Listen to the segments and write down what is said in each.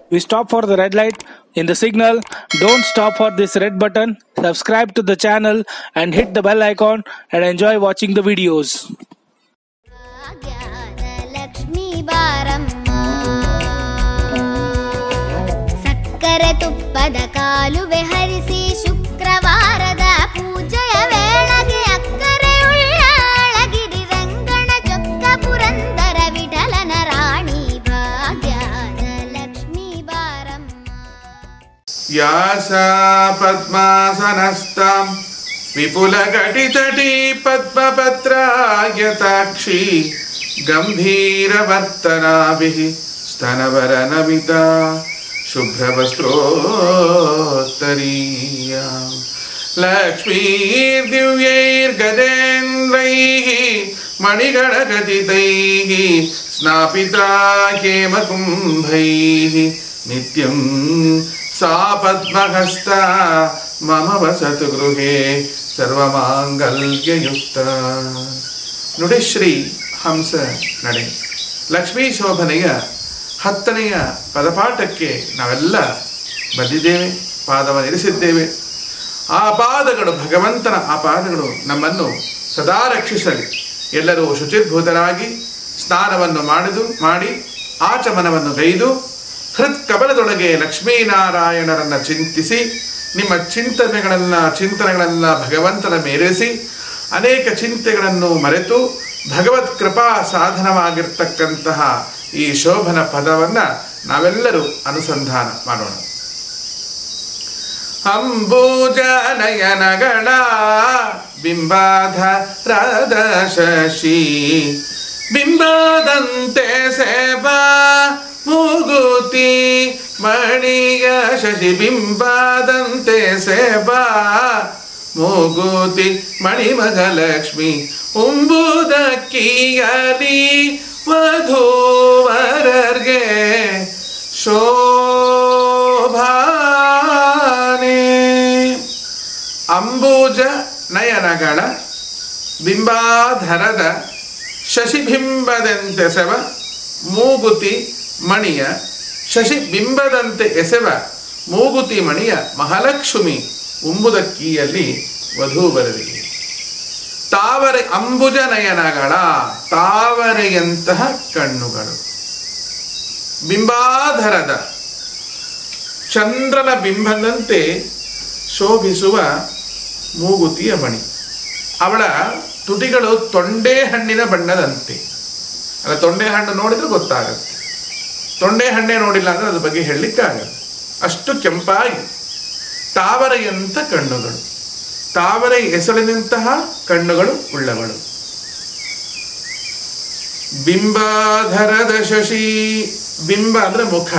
We stop for the red light in the signal. Don't stop for this red button. Subscribe to the channel and hit the bell icon and enjoy watching the videos. ಜ್ಞಾನಲಕ್ಷ್ಮೀ ಬಾರಮ್ಮ ಸಕ್ಕರೆ ತುಪ್ಪದ ಕಾಲುವೆ ಹರಿಸಿ ಶುಕ್ರವಾರದ ಪೂಜೆಯ ವೇಳೆಗೆ ಅಕ್ಕರೆ ಉಳ್ಳಾಳಗಿರಿ ರಂಗಣ ಚೊಕ್ಕ ಪುರಂದರ ವಿಠಲನ ರಾಣಿ ಭಾಗ್ಯದ ಲಕ್ಷ್ಮೀ ಬಾರಮ್ಮ या सा पद्मासनस्तां विपुलघटितटी पद्मपत्रायताक्षी गम्भीरवर्तनाभिः स्तनवरनमिता शुभ्रवस्त्रोत्तरीया लक्ष्मीर्दिव्यैर्गजेन्द्रैः मणिगणगदितैः स्नापिता हेमकुम्भैः नित्यं सा पद्महस्ता मम वसतु गृहे ಸರ್ವಮಾಂಗಲ್ಯಯುಕ್ತ ನುಡಿಶ್ರೀ ಹಂಸ ನಡೆ ಲಕ್ಷ್ಮೀ ಶೋಭನೆಯ ಹತ್ತನೆಯ ಪದಪಾಠಕ್ಕೆ ನಾವೆಲ್ಲ ಬಂದಿದ್ದೇವೆ ಪಾದವನ್ನು ಇರಿಸಿದ್ದೇವೆ ಆ ಪಾದಗಳು ಭಗವಂತನ ಆ ಪಾದಗಳು ನಮ್ಮನ್ನು ಸದಾ ರಕ್ಷಿಸಲಿ ಎಲ್ಲರೂ ಶುಚಿರ್ಭೂತರಾಗಿ ಸ್ನಾನವನ್ನು ಮಾಡಿದು ಮಾಡಿ ಆಚಮನವನ್ನು ಗೈದು ಹೃತ್ ಕಬಲದೊಳಗೆ ಲಕ್ಷ್ಮೀನಾರಾಯಣರನ್ನ ಚಿಂತಿಸಿ ನಿಮ್ಮ ಚಿಂತನೆಗಳನ್ನ ಚಿಂತನೆಗಳನ್ನ ಭಗವಂತನ ಮೇರೆಸಿ ಅನೇಕ ಚಿಂತೆಗಳನ್ನು ಮರೆತು ಭಗವತ್ ಕೃಪಾ ಸಾಧನವಾಗಿರ್ತಕ್ಕಂತಹ ಈ ಶೋಭನ ಪದವನ್ನ ನಾವೆಲ್ಲರೂ ಅನುಸಂಧಾನ ಮಾಡೋಣ ಅಂಬೂಜನಯನಗಳ ಬಿಂಬಾಧರದ ಶಶಿ ಬಿಂಬದಂತೆ ಸೇವಾ ಮೂಗುತಿ ಮಣಿಯ ಶಶಿ ಬಿಂಬದಂತೆ ಸೇವಾ ಮೂಗುತಿ ಮಣಿಮಗಲಕ್ಷ್ಮಿ ಉಂಬುದಕ್ಕಿಯಲಿ ವಧೂವರರ್ಗೆ ಶೋಭಾನೆ ಅಂಬೂಜ ನಯನಗಳ ಬಿಂಬಾಧರದ ಶಶಿಬಿಂಬದಂತೆ ಎಸೆವ ಮೂಗುತಿ ಮಣಿಯ ಶಶಿಬಿಂಬದಂತೆ ಎಸೆವ ಮೂಗುತಿ ಮಣಿಯ ಮಹಾಲಕ್ಷ್ಮಿ ಉಂಬುದಕ್ಕಿಯಲ್ಲಿ ವಧೂವರರಿಗೆ ತಾವರೆ ಅಂಬುಜ ನಯನಗಳ ತಾವರೆಯಂತಹ ಕಣ್ಣುಗಳು ಬಿಂಬಾಧರದ ಚಂದ್ರನ ಬಿಂಬದಂತೆ ಶೋಭಿಸುವ ಮೂಗುತಿಯ ಮಣಿ ಅವಳ ತುಟಿಗಳು ತೊಂಡೆ ಹಣ್ಣಿನ ಬಣ್ಣದಂತೆ ಅಲ್ಲ ತೊಂಡೆ ಹಣ್ಣು ನೋಡಿದ್ರೆ ಗೊತ್ತಾಗುತ್ತೆ ತೊಂಡೆ ಹಣ್ಣೆ ನೋಡಿಲ್ಲ ಅಂದ್ರೆ ಅದ್ರ ಬಗ್ಗೆ ಹೇಳಲಿಕ್ಕಾಗಲ್ಲ ಅಷ್ಟು ಕೆಂಪಾಗಿ ತಾವರೆಯಂತ ಕಣ್ಣುಗಳು ತಾವರೆ ಎಸಳಿನಂತಹ ಕಣ್ಣುಗಳು ಉಳ್ಳವಳು ಬಿಂಬಾಧರದ ಶಶಿ ಬಿಂಬ ಅಂದ್ರೆ ಮುಖ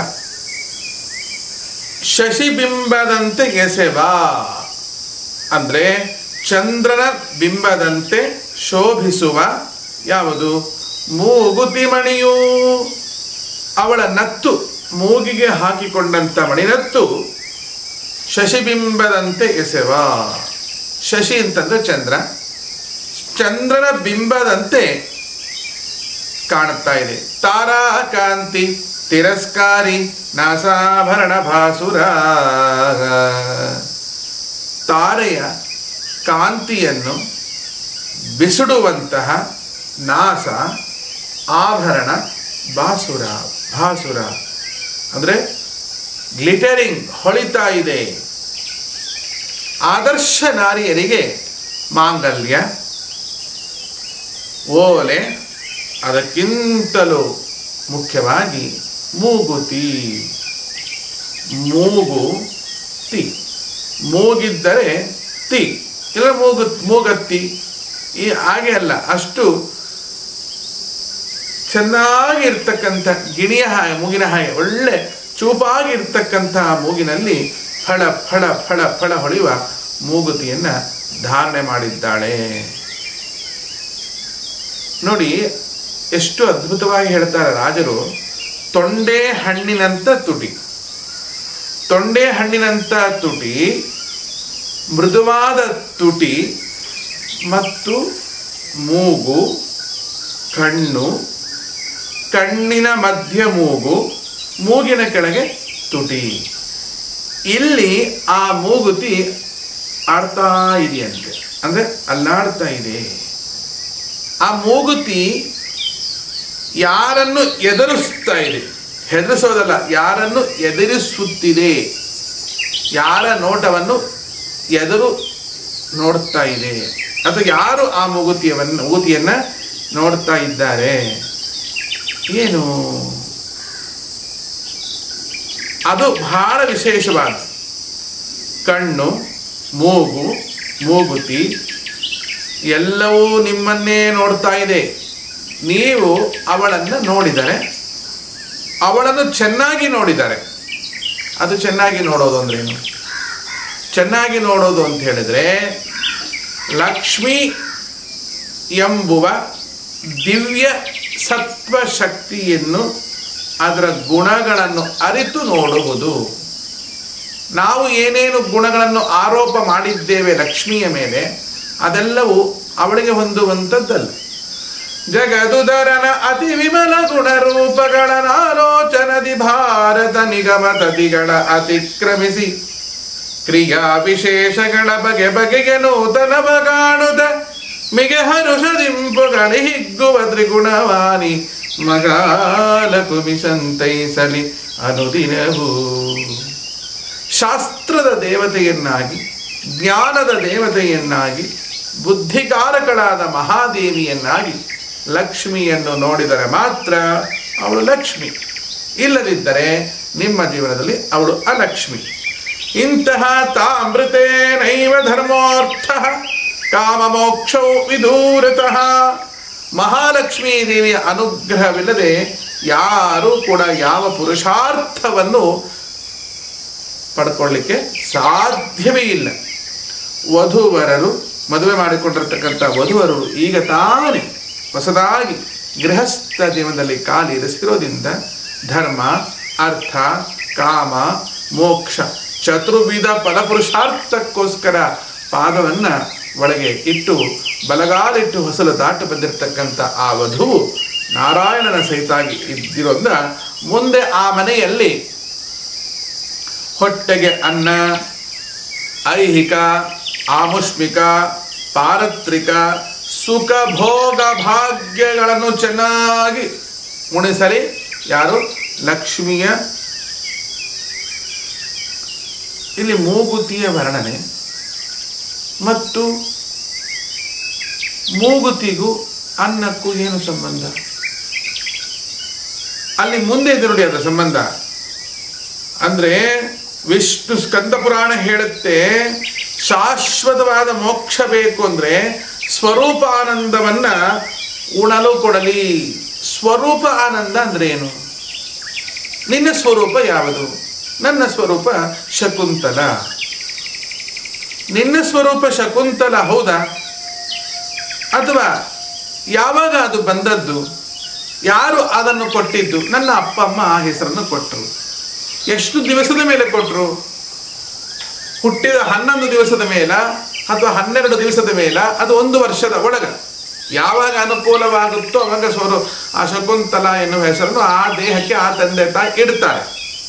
ಶಶಿಬಿಂಬದಂತೆ ಎಸೆವಾ ಅಂದ್ರೆ ಚಂದ್ರನ ಬಿಂಬದಂತೆ ಶೋಭಿಸುವ ಯಾವುದು ಮೂಗುತಿ ಮಣಿಯು ಅವಳ ನತ್ತು ಮೂಗಿಗೆ ಹಾಕಿಕೊಂಡಂತ ಮಣಿನತ್ತು ಶಶಿಬಿಂಬದಂತೆ ಎಸೆವ ಶಶಿ ಅಂತಂದ್ರೆ ಚಂದ್ರ ಚಂದ್ರನ ಬಿಂಬದಂತೆ ಕಾಣುತ್ತಾ ಇದೆ ತಾರಾ ಕಾಂತಿ ತಿರಸ್ಕಾರಿ ನಾಸಾಭರಣ ಭಾಸುರ ತಾರೆಯ ಕಾಂತಿಯನ್ನು ಬಿಸುಡುವಂತಹ ನಾಸ ಆಭರಣ ಬಾಸುರ ಭಾಸುರ ಅಂದರೆ ಗ್ಲಿಟರಿಂಗ್ ಹೊಳಿತಾ ಇದೆ ಆದರ್ಶ ನಾರಿಯರಿಗೆ ಮಾಂಗಲ್ಯ ಓಲೆ ಅದಕ್ಕಿಂತಲೂ ಮುಖ್ಯವಾಗಿ ಮೂಗುತಿ ಮೂಗು ತಿ ಮೂಗಿದ್ದರೆ ತಿ ಇಲ್ಲ ಮೂಗು ಮೂಗತ್ತಿ ಈ ಹಾಗೆ ಅಲ್ಲ ಅಷ್ಟು ಚೆನ್ನಾಗಿರ್ತಕ್ಕಂಥ ಗಿಣಿಯ ಹಾಗೆ ಮೂಗಿನ ಹಾಗೆ ಒಳ್ಳೆ ಚೂಪಾಗಿರ್ತಕ್ಕಂತಹ ಮೂಗಿನಲ್ಲಿ ಫಳ ಫಳ ಫಳ ಫಳ ಹೊಳೆಯುವ ಮೂಗುತಿಯನ್ನ ಧಾರಣೆ ಮಾಡಿದ್ದಾಳೆ ನೋಡಿ ಎಷ್ಟು ಅದ್ಭುತವಾಗಿ ಹೇಳ್ತಾರೆ ರಾಜರು ತೊಂಡೆ ಹಣ್ಣಿನಂತ ತುಟಿ ತೊಂಡೆ ಹಣ್ಣಿನಂತ ತುಟಿ ಮೃದುವಾದ ತುಟಿ ಮತ್ತು ಮೂಗು ಕಣ್ಣು ಕಣ್ಣಿನ ಮಧ್ಯ ಮೂಗು ಮೂಗಿನ ಕೆಳಗೆ ತುಟಿ ಇಲ್ಲಿ ಆ ಮೂಗುತಿ ಆಡ್ತಾ ಇದೆಯಂತೆ ಅಂದ್ರೆ ಅಲ್ಲಾಡ್ತಾ ಇದೆ ಆ ಮೂಗುತಿ ಯಾರನ್ನು ಎದುರಿಸ್ತಾ ಇದೆ ಹೆದರಿಸೋದಲ್ಲ ಯಾರನ್ನು ಎದುರಿಸುತ್ತಿದೆ ಯಾರ ನೋಟವನ್ನು ಎದುರು ನೋಡ್ತಾ ಇದೆ ಅಥವಾ ಯಾರು ಆ ಮೂಗುತಿಯವನ್ನು ಮೂಗುತಿಯನ್ನ ನೋಡ್ತಾ ಇದ್ದಾರೆ ಏನು ಅದು ಬಹಳ ವಿಶೇಷವಾದ ಕಣ್ಣು ಮೂಗು ಮೂಗುತಿ ಎಲ್ಲವೂ ನಿಮ್ಮನ್ನೇ ನೋಡ್ತಾ ಇದೆ ನೀವು ಅವಳನ್ನು ನೋಡಿದರೆ ಅವಳನ್ನು ಚೆನ್ನಾಗಿ ನೋಡಿದ್ದಾರೆ ಅದು ಚೆನ್ನಾಗಿ ನೋಡೋದು ಅಂದ್ರೇನು ಚೆನ್ನಾಗಿ ನೋಡೋದು ಅಂತ ಹೇಳಿದ್ರೆ ಲಕ್ಷ್ಮಿ ಎಂಬುವ ದಿವ್ಯ ಸತ್ವ ಶಕ್ತಿಯನ್ನು ಅದರ ಗುಣಗಳನ್ನು ಅರಿತು ನೋಡುವುದು ನಾವು ಏನೇನು ಗುಣಗಳನ್ನು ಆರೋಪ ಮಾಡಿದ್ದೇವೆ ಲಕ್ಷ್ಮಿಯ ಮೇಲೆ ಅದೆಲ್ಲವೂ ಅವಳಿಗೆ ಹೊಂದುವಂಥದ್ದಲ್ಲ ಜಗದುದರನ ಅತಿ ವಿಮಲ ಗುಣರೂಪಗಳ ಆಲೋಚನದಿ ಭಾರತ ನಿಗಮ ತತಿಗಳ ಅತಿಕ್ರಮಿಸಿ ಕ್ರಿಯಾ ವಿಶೇಷಗಳ ಬಗೆ ಬಗೆಗೆ ನೂತನವ ಕಾಣುತ್ತ ಮಿಗೆ ಹರುಷದಿಂಪುಗಳಿ ಹಿಗ್ಗುವ ತ್ರಿಗುಣವಾಣಿ ಮಗಾಲ ಕುಮಿ ಸಂತೈಸಲಿ ಅನುದಿನವೂ ಶಾಸ್ತ್ರದ ದೇವತೆಯನ್ನಾಗಿ ಜ್ಞಾನದ ದೇವತೆಯನ್ನಾಗಿ ಬುದ್ಧಿಕಾರಕಳಾದ ಮಹಾದೇವಿಯನ್ನಾಗಿ ಲಕ್ಷ್ಮಿಯನ್ನು ನೋಡಿದರೆ ಮಾತ್ರ ಅವಳು ಲಕ್ಷ್ಮಿ ಇಲ್ಲದಿದ್ದರೆ ನಿಮ್ಮ ಜೀವನದಲ್ಲಿ ಅವಳು ಅಲಕ್ಷ್ಮಿ ಇಂತಹ ತಾಮೃತೆ ನೈವ ಧರ್ಮೋರ್ಥ ಕಾಮಮೋಕ್ಷೌ ವಿದೂರತಃ ಮಹಾಲಕ್ಷ್ಮೀ ದೇವಿಯ ಅನುಗ್ರಹವಿಲ್ಲದೆ ಯಾರೂ ಕೂಡ ಯಾವ ಪುರುಷಾರ್ಥವನ್ನು ಪಡ್ಕೊಳ್ಳಿಕ್ಕೆ ಸಾಧ್ಯವೇ ಇಲ್ಲ ವಧುವರರು ಮದುವೆ ಮಾಡಿಕೊಂಡಿರ್ತಕ್ಕಂಥ ವಧುವರು ಈಗ ತಾನೇ ಹೊಸದಾಗಿ ಗೃಹಸ್ಥ ಜೀವನದಲ್ಲಿ ಕಾಲಿರಿಸಿರೋದ್ರಿಂದ ಧರ್ಮ ಅರ್ಥ ಕಾಮ ಮೋಕ್ಷ ಚತುರ್ವಿಧ ಫಲಪುರುಷಾರ್ಥಕ್ಕೋಸ್ಕರ ಪಾದವನ್ನು ಒಳಗೆ ಇಟ್ಟು ಬಲಗಾಲಿಟ್ಟು ಹೊಸಲು ದಾಟು ಬಂದಿರತಕ್ಕಂಥ ಆ ವಧುವು ನಾರಾಯಣನ ಸಹಿತಾಗಿ ಇದ್ದಿರೋದ್ರಿಂದ ಮುಂದೆ ಆ ಮನೆಯಲ್ಲಿ ಹೊಟ್ಟೆಗೆ ಅನ್ನ ಐಹಿಕ ಆಮುಷ್ಮಿಕ ಪಾರತ್ರಿಕ ಸುಖ ಭೋಗ ಭಾಗ್ಯಗಳನ್ನು ಚೆನ್ನಾಗಿ ಉಣಿಸಲಿ ಯಾರು ಲಕ್ಷ್ಮಿಯ ಇಲ್ಲಿ ಮೂಗುತಿಯ ವರ್ಣನೆ ಮತ್ತು ಮೂಗುತಿಗೂ ಅನ್ನಕ್ಕೂ ಏನು ಸಂಬಂಧ ಅಲ್ಲಿ ಮುಂದೆ ಇದೆ ನೋಡಿ ಅದರ ಸಂಬಂಧ ಅಂದ್ರೆ ವಿಷ್ಣು ಸ್ಕಂದ ಪುರಾಣ ಹೇಳುತ್ತೆ ಶಾಶ್ವತವಾದ ಮೋಕ್ಷ ಬೇಕು ಅಂದ್ರೆ ಸ್ವರೂಪ ಆನಂದವನ್ನ ಉಣಲು ಕೊಡಲಿ ಸ್ವರೂಪ ಆನಂದ ಅಂದ್ರೆ ಏನು ನಿನ್ನ ಸ್ವರೂಪ ಯಾವುದು ನನ್ನ ಸ್ವರೂಪ ಶಕುಂತಲ ನಿನ್ನ ಸ್ವರೂಪ ಶಕುಂತಲ ಹೌದಾ ಅಥವಾ ಯಾವಾಗ ಅದು ಬಂದದ್ದು ಯಾರು ಅದನ್ನು ಕೊಟ್ಟಿದ್ದು ನನ್ನ ಅಪ್ಪ ಅಮ್ಮ ಆ ಹೆಸರನ್ನು ಕೊಟ್ಟರು ಎಷ್ಟು ದಿವಸದ ಮೇಲೆ ಕೊಟ್ಟರು ಹುಟ್ಟಿದ ಹನ್ನೊಂದು ದಿವಸದ ಮೇಲ ಅಥವಾ ಹನ್ನೆರಡು ದಿವಸದ ಮೇಲ ಅದು ಒಂದು ವರ್ಷದ ಒಳಗ ಯಾವಾಗ ಅನುಕೂಲವಾಗುತ್ತೋ ಅವಾಗ ಸ್ವರು ಆ ಶಕುಂತಲ ಎನ್ನುವ ಹೆಸರನ್ನು ಆ ದೇಹಕ್ಕೆ ಆ ತಂದೆ ತಾಯಿ ಇಡ್ತಾರೆ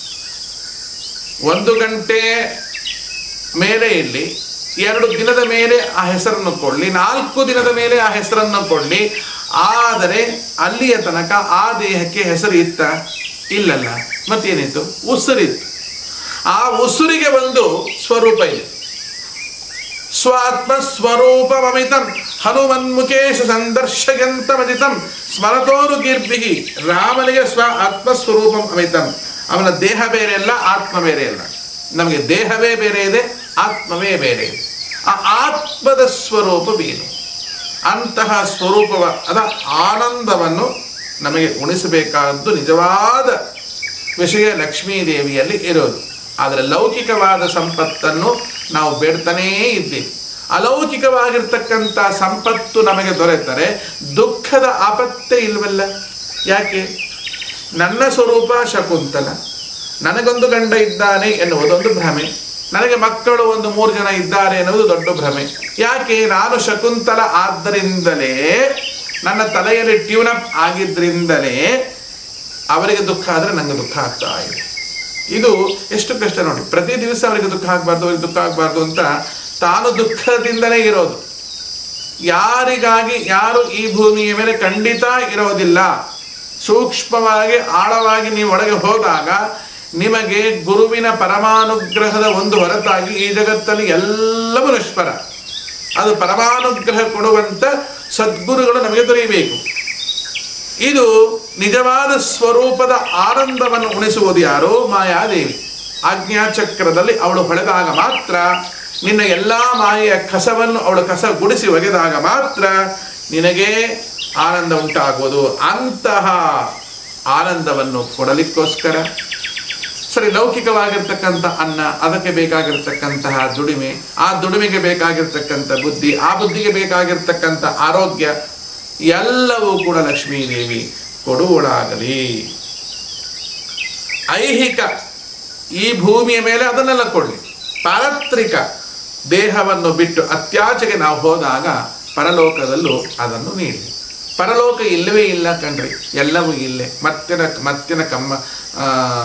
ಒಂದು ಗಂಟೆ ಮೇಲೆ ಇಲ್ಲಿ ಎರಡು ದಿನದ ಮೇಲೆ ಆ ಹೆಸರನ್ನು ಕೊಳ್ಳಿ ನಾಲ್ಕು ದಿನದ ಮೇಲೆ ಆ ಹೆಸರನ್ನು ಕೊಳ್ಳಿ ಆದರೆ ಅಲ್ಲಿಯ ತನಕ ಆ ದೇಹಕ್ಕೆ ಹೆಸರು ಇತ್ತ ಇಲ್ಲಲ್ಲ ಮತ್ತೇನಿತ್ತು ಉಸಿರಿತ್ತು ಆ ಉಸಿರಿಗೆ ಒಂದು ಸ್ವರೂಪ ಇದೆ ಸ್ವಾತ್ಮ ಸ್ವರೂಪಮಮಿತಂ ಹನುಮನ್ಮುಖೇಶ ಸಂದರ್ಶಯಂತಮದಿತಂ ಸ್ಮರತೋರು ಗಿರ್ಭಿಗಿ ರಾಮನಿಗೆ ಸ್ವ ಆತ್ಮಸ್ವರೂಪಂ ಅಮಿತಂ ಅವನ ದೇಹ ಬೇರೆ ಅಲ್ಲ ಆತ್ಮ ಬೇರೆ ಅಲ್ಲ ನಮಗೆ ದೇಹವೇ ಬೇರೆ ಇದೆ ಆತ್ಮವೇ ಬೇರೆ ಇದೆ ಆ ಆತ್ಮದ ಸ್ವರೂಪವೇನು ಅಂತಹ ಸ್ವರೂಪವ ಅದ ಆನಂದವನ್ನು ನಮಗೆ ಉಣಿಸಬೇಕಾದ್ದು ನಿಜವಾದ ವಿಷಯ ಲಕ್ಷ್ಮೀ ದೇವಿಯಲ್ಲಿ ಇರೋದು ಆದರೆ ಲೌಕಿಕವಾದ ಸಂಪತ್ತನ್ನು ನಾವು ಬೇಡ್ತಾನೇ ಇದ್ದೀವಿ ಅಲೌಕಿಕವಾಗಿರ್ತಕ್ಕಂಥ ಸಂಪತ್ತು ನಮಗೆ ದೊರೆತರೆ ದುಃಖದ ಆಪತ್ತೇ ಇಲ್ವಲ್ಲ ಯಾಕೆ ನನ್ನ ಸ್ವರೂಪ ಶಕುಂತಲ ನನಗೊಂದು ಗಂಡ ಇದ್ದಾನೆ ಎನ್ನುವುದೊಂದು ಭ್ರಮೆ ನನಗೆ ಮಕ್ಕಳು ಒಂದು ಮೂರು ಜನ ಇದ್ದಾರೆ ಎನ್ನುವುದು ದೊಡ್ಡ ಭ್ರಮೆ ಯಾಕೆ ನಾನು ಶಕುಂತಲ ಆದ್ದರಿಂದಲೇ ನನ್ನ ತಲೆಯಲ್ಲಿ ಟ್ಯೂನ್ ಅಪ್ ಆಗಿದ್ರಿಂದಲೇ ಅವರಿಗೆ ದುಃಖ ಆದರೆ ನನಗೆ ದುಃಖ ಆಗ್ತಾ ಇದೆ ಇದು ಎಷ್ಟು ಕಷ್ಟ ನೋಡಿ ಪ್ರತಿ ದಿವಸ ಅವರಿಗೆ ದುಃಖ ಆಗಬಾರ್ದು ಅವರಿಗೆ ದುಃಖ ಆಗಬಾರ್ದು ಅಂತ ತಾನು ದುಃಖದಿಂದಲೇ ಇರೋದು ಯಾರಿಗಾಗಿ ಯಾರು ಈ ಭೂಮಿಯ ಮೇಲೆ ಖಂಡಿತ ಇರೋದಿಲ್ಲ ಸೂಕ್ಷ್ಮವಾಗಿ ಆಳವಾಗಿ ನೀವು ಒಳಗೆ ಹೋದಾಗ ನಿಮಗೆ ಗುರುವಿನ ಪರಮಾನುಗ್ರಹದ ಒಂದು ಹೊರತಾಗಿ ಈ ಜಗತ್ತಲ್ಲಿ ಎಲ್ಲವೂ ನಿಷ್ಫಲ ಅದು ಪರಮಾನುಗ್ರಹ ಕೊಡುವಂತ ಸದ್ಗುರುಗಳು ನಮಗೆ ದೊರೆಯಬೇಕು ಇದು ನಿಜವಾದ ಸ್ವರೂಪದ ಆನಂದವನ್ನು ಉಣಿಸುವುದು ಯಾರು ಮಾಯಾದೇವಿ ಆಜ್ಞಾಚಕ್ರದಲ್ಲಿ ಅವಳು ಹೊಳೆದಾಗ ಮಾತ್ರ ನಿನ್ನ ಎಲ್ಲ ಮಾಯೆಯ ಕಸವನ್ನು ಅವಳು ಕಸ ಗುಡಿಸಿ ಒಗೆದಾಗ ಮಾತ್ರ ನಿನಗೆ ಆನಂದ ಉಂಟಾಗುವುದು ಅಂತಹ ಆನಂದವನ್ನು ಕೊಡಲಿಕ್ಕೋಸ್ಕರ ಸರಿ ಲೌಕಿಕವಾಗಿರ್ತಕ್ಕಂಥ ಅನ್ನ ಅದಕ್ಕೆ ಬೇಕಾಗಿರ್ತಕ್ಕಂತಹ ದುಡಿಮೆ ಆ ದುಡಿಮೆಗೆ ಬೇಕಾಗಿರ್ತಕ್ಕಂಥ ಬುದ್ಧಿ ಆ ಬುದ್ಧಿಗೆ ಬೇಕಾಗಿರ್ತಕ್ಕಂಥ ಆರೋಗ್ಯ ಎಲ್ಲವೂ ಕೂಡ ಲಕ್ಷ್ಮೀದೇವಿ ಕೊಡುವಳಾಗಲಿ ಐಹಿಕ ಈ ಭೂಮಿಯ ಮೇಲೆ ಅದನ್ನೆಲ್ಲ ಕೊಡಲಿ ಪಾರತ್ರಿಕ ದೇಹವನ್ನು ಬಿಟ್ಟು ಅತ್ಯಾಚೆಗೆ ನಾವು ಹೋದಾಗ ಪರಲೋಕದಲ್ಲೂ ಅದನ್ನು ನೀಡಿ ಪರಲೋಕ ಇಲ್ಲವೇ ಇಲ್ಲ ಕಣ್ರಿ ಎಲ್ಲವೂ ಇಲ್ಲೇ ಮತ್ತಿನ ಮತ್ತಿನ ಕಮ್ಮ ಆ,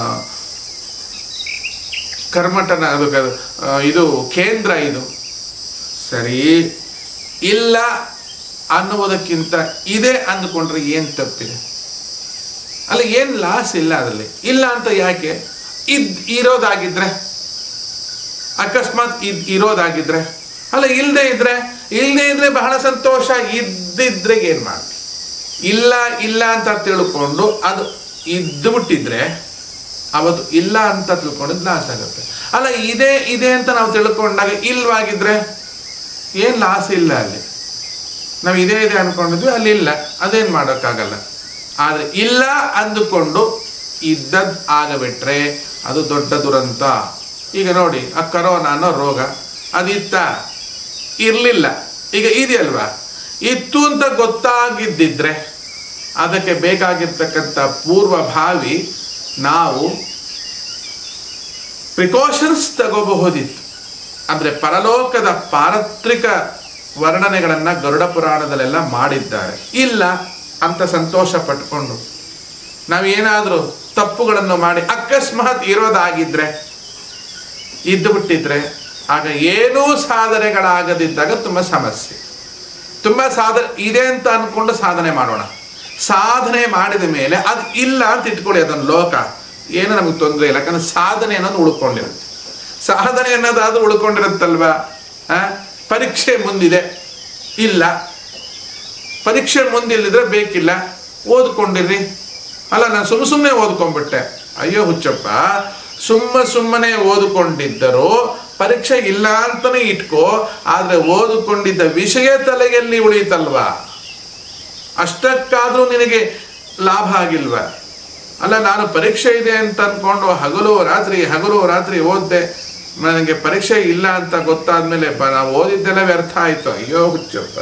ಕರ್ಮಟನ ಅದು ಕ- ಆ, ಇದು ಕೇಂದ್ರ ಇದು ಸರಿ ಇಲ್ಲ ಅನ್ನುವುದಕ್ಕಿಂತ ಇದೆ ಅಂದುಕೊಂಡ್ರೆ ಏನು ತಪ್ಪಿದೆ ಅಲ್ಲ ಏನು ಲಾಸ್ ಇಲ್ಲ ಅದರಲ್ಲಿ ಇಲ್ಲ ಅಂತ ಯಾಕೆ ಇದ್ ಇರೋದಾಗಿದ್ರೆ ಅಕಸ್ಮಾತ್ ಇದ್ ಇರೋದಾಗಿದ್ರೆ ಅಲ್ಲ ಇಲ್ಲದೆ ಇದ್ರೆ ಇಲ್ಲದೆ ಇದ್ರೆ ಬಹಳ ಸಂತೋಷ ಇದ್ದಿದ್ರೆ ಏನು ಮಾಡಿ ಇಲ್ಲ ಇಲ್ಲ ಅಂತ ತಿಳ್ಕೊಂಡು ಅದು ಇದ್ದು ಬಿಟ್ಟಿದ್ರೆ ಅವತ್ತು ಇಲ್ಲ ಅಂತ ತಿಳ್ಕೊಂಡಿದ್ದು ಲಾಸ್ ಆಗುತ್ತೆ ಅಲ್ಲ ಇದೆ ಇದೆ ಅಂತ ನಾವು ತಿಳ್ಕೊಂಡಾಗ ಇಲ್ವಾಗಿದ್ರೆ ಏನು ಲಾಸ್ ಇಲ್ಲ ಅಲ್ಲಿ ನಾವು ಇದೇ ಇದೆ ಅನ್ಕೊಂಡಿದ್ವಿ ಅಲ್ಲಿ ಇಲ್ಲ ಅದೇನು ಮಾಡೋಕ್ಕಾಗಲ್ಲ ಆದರೆ ಇಲ್ಲ ಅಂದುಕೊಂಡು ಇದ್ದದ್ದು ಆಗಬಿಟ್ರೆ ಅದು ದೊಡ್ಡ ದುರಂತ ಈಗ ನೋಡಿ ಆ ಕರೋನಾ ಅನ್ನೋ ರೋಗ ಅದಿತ್ತ ಇರಲಿಲ್ಲ ಈಗ ಇದೆಯಲ್ವಾ ಇತ್ತು ಅಂತ ಗೊತ್ತಾಗಿದ್ದಿದ್ರೆ ಅದಕ್ಕೆ ಬೇಕಾಗಿರ್ತಕ್ಕಂಥ ಪೂರ್ವಭಾವಿ ನಾವು ಪ್ರಿಕಾಷನ್ಸ್ ತಗೋಬಹುದಿತ್ತು ಅಂದರೆ ಪರಲೋಕದ ಪಾರತ್ರಿಕ ವರ್ಣನೆಗಳನ್ನು ಗರುಡ ಪುರಾಣದಲ್ಲೆಲ್ಲ ಮಾಡಿದ್ದಾರೆ ಇಲ್ಲ ಅಂತ ಸಂತೋಷ ಪಟ್ಕೊಂಡು ನಾವೇನಾದರೂ ತಪ್ಪುಗಳನ್ನು ಮಾಡಿ ಅಕಸ್ಮಾತ್ ಇರೋದಾಗಿದ್ರೆ ಇದ್ದು ಬಿಟ್ಟಿದ್ರೆ ಆಗ ಏನೂ ಸಾಧನೆಗಳಾಗದಿದ್ದಾಗ ತುಂಬ ಸಮಸ್ಯೆ ತುಂಬ ಸಾಧನೆ ಇದೆ ಅಂತ ಅಂದ್ಕೊಂಡು ಸಾಧನೆ ಮಾಡೋಣ ಸಾಧನೆ ಮಾಡಿದ ಮೇಲೆ ಅದು ಇಲ್ಲ ಅಂತ ಇಟ್ಕೊಳ್ಳಿ ಅದನ್ನು ಲೋಕ ಏನು ನಮಗೆ ತೊಂದರೆ ಇಲ್ಲ ಯಾಕಂದ್ರೆ ಸಾಧನೆ ಅನ್ನೋದು ಉಳ್ಕೊಂಡಿರುತ್ತೆ ಸಾಧನೆ ಅನ್ನೋದಾದ್ರೂ ಉಳ್ಕೊಂಡಿರುತ್ತಲ್ವಾ ಆ? ಪರೀಕ್ಷೆ ಮುಂದಿದೆ ಇಲ್ಲ ಪರೀಕ್ಷೆ ಮುಂದಿಲ್ಲದ್ರೆ ಬೇಕಿಲ್ಲ ಓದ್ಕೊಂಡಿರ್ರಿ ಅಲ್ಲ ನಾನು ಸುಮ್ಮ ಸುಮ್ಮನೆ ಓದ್ಕೊಂಡ್ಬಿಟ್ಟೆ ಅಯ್ಯೋ ಹುಚ್ಚಪ್ಪ ಸುಮ್ಮ ಸುಮ್ಮನೆ ಓದಿಕೊಂಡಿದ್ದರು ಪರೀಕ್ಷೆ ಇಲ್ಲ ಅಂತಲೇ ಇಟ್ಕೋ ಆದರೆ ಓದಿಕೊಂಡಿದ್ದ ವಿಷಯ ತಲೆಯಲ್ಲಿ ಉಳಿಯುತ್ತಲ್ವಾ ಅಷ್ಟಕ್ಕಾದರೂ ನಿನಗೆ ಲಾಭ ಆಗಿಲ್ವ ಅಲ್ಲ ನಾನು ಪರೀಕ್ಷೆ ಇದೆ ಅಂತ ಅಂದ್ಕೊಂಡು ಹಗಲು ರಾತ್ರಿ ಹಗಲು ರಾತ್ರಿ ಓದ್ದೆ ನನಗೆ ಪರೀಕ್ಷೆ ಇಲ್ಲ ಅಂತ ಗೊತ್ತಾದ್ಮೇಲೆ ಬ ನಾವು ಓದಿದ್ದೆಲ್ಲ ವ್ಯರ್ಥ ಆಯಿತು ಅಯ್ಯೋ ಹುಚ್ಚಪ್ಪ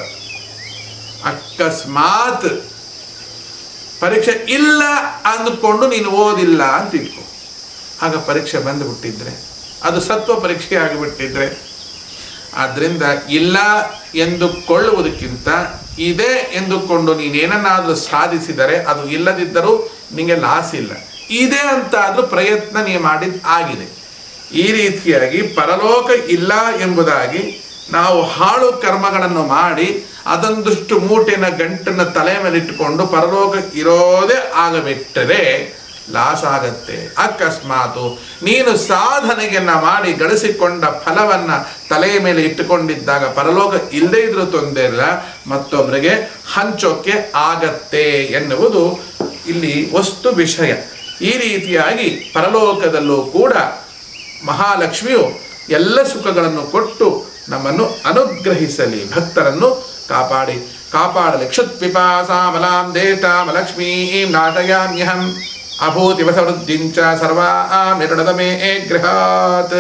ಅಕಸ್ಮಾತ್ ಪರೀಕ್ಷೆ ಇಲ್ಲ ಅಂದುಕೊಂಡು ನೀನು ಓದಿಲ್ಲ ಅಂತ ಇಟ್ಕೊ ಆಗ ಪರೀಕ್ಷೆ ಬಂದುಬಿಟ್ಟಿದ್ರೆ ಅದು ಸತ್ವ ಪರೀಕ್ಷೆ ಆಗಿಬಿಟ್ಟಿದ್ರೆ ಆದ್ದರಿಂದ ಇಲ್ಲ ಎಂದುಕೊಳ್ಳುವುದಕ್ಕಿಂತ ಇದೆ ಎಂದುಕೊಂಡು ನೀನೇನನ್ನಾದರೂ ಸಾಧಿಸಿದರೆ ಅದು ಇಲ್ಲದಿದ್ದರೂ ನಿಮಗೆ ಲಾಸ್ ಇಲ್ಲ ಇದೆ ಅಂತ ಆದರೂ ಪ್ರಯತ್ನ ನೀವು ಮಾಡಿದ ಆಗಿದೆ ಈ ರೀತಿಯಾಗಿ ಪರಲೋಕ ಇಲ್ಲ ಎಂಬುದಾಗಿ ನಾವು ಹಾಳು ಕರ್ಮಗಳನ್ನು ಮಾಡಿ ಅದೊಂದಷ್ಟು ಮೂಟಿನ ಗಂಟನ್ನು ತಲೆ ಮೇಲೆ ಇಟ್ಟುಕೊಂಡು ಪರಲೋಕ ಇರೋದೇ ಆಗಬಿಟ್ಟರೆ ಲಾಸ್ ಆಗತ್ತೆ ಅಕಸ್ಮಾತು ನೀನು ಸಾಧನೆಯನ್ನ ಮಾಡಿ ಗಳಿಸಿಕೊಂಡ ಫಲವನ್ನ ತಲೆಯ ಮೇಲೆ ಇಟ್ಟುಕೊಂಡಿದ್ದಾಗ ಪರಲೋಕ ಇಲ್ಲದೇ ಇದ್ರೂ ತೊಂದರೆ ಇಲ್ಲ ಮತ್ತೊಬ್ಬರಿಗೆ ಹಂಚೋಕೆ ಆಗತ್ತೆ ಎನ್ನುವುದು ಇಲ್ಲಿ ವಸ್ತು ವಿಷಯ ಈ ರೀತಿಯಾಗಿ ಪರಲೋಕದಲ್ಲೂ ಕೂಡ ಮಹಾಲಕ್ಷ್ಮಿಯು ಎಲ್ಲ ಸುಖಗಳನ್ನು ಕೊಟ್ಟು ನಮ್ಮನ್ನು ಅನುಗ್ರಹಿಸಲಿ ಭಕ್ತರನ್ನು ಕಾಪಾಡಿ ಕಾಪಾಡಲಿ ಕ್ಷುತ್ಪಿಪಾಸಾಮಲಾಂ ದೇತಾಮಲಕ್ಷ್ಮೀಂ ನಾಟಯಾಮ್ಯಹಂ ಅಭೂತಿವ ಸಮೃದ್ಧಿಂಚ ಸರ್ವಾ ಮಿರುಣದ ಮೇ ಗೃಹಾತ್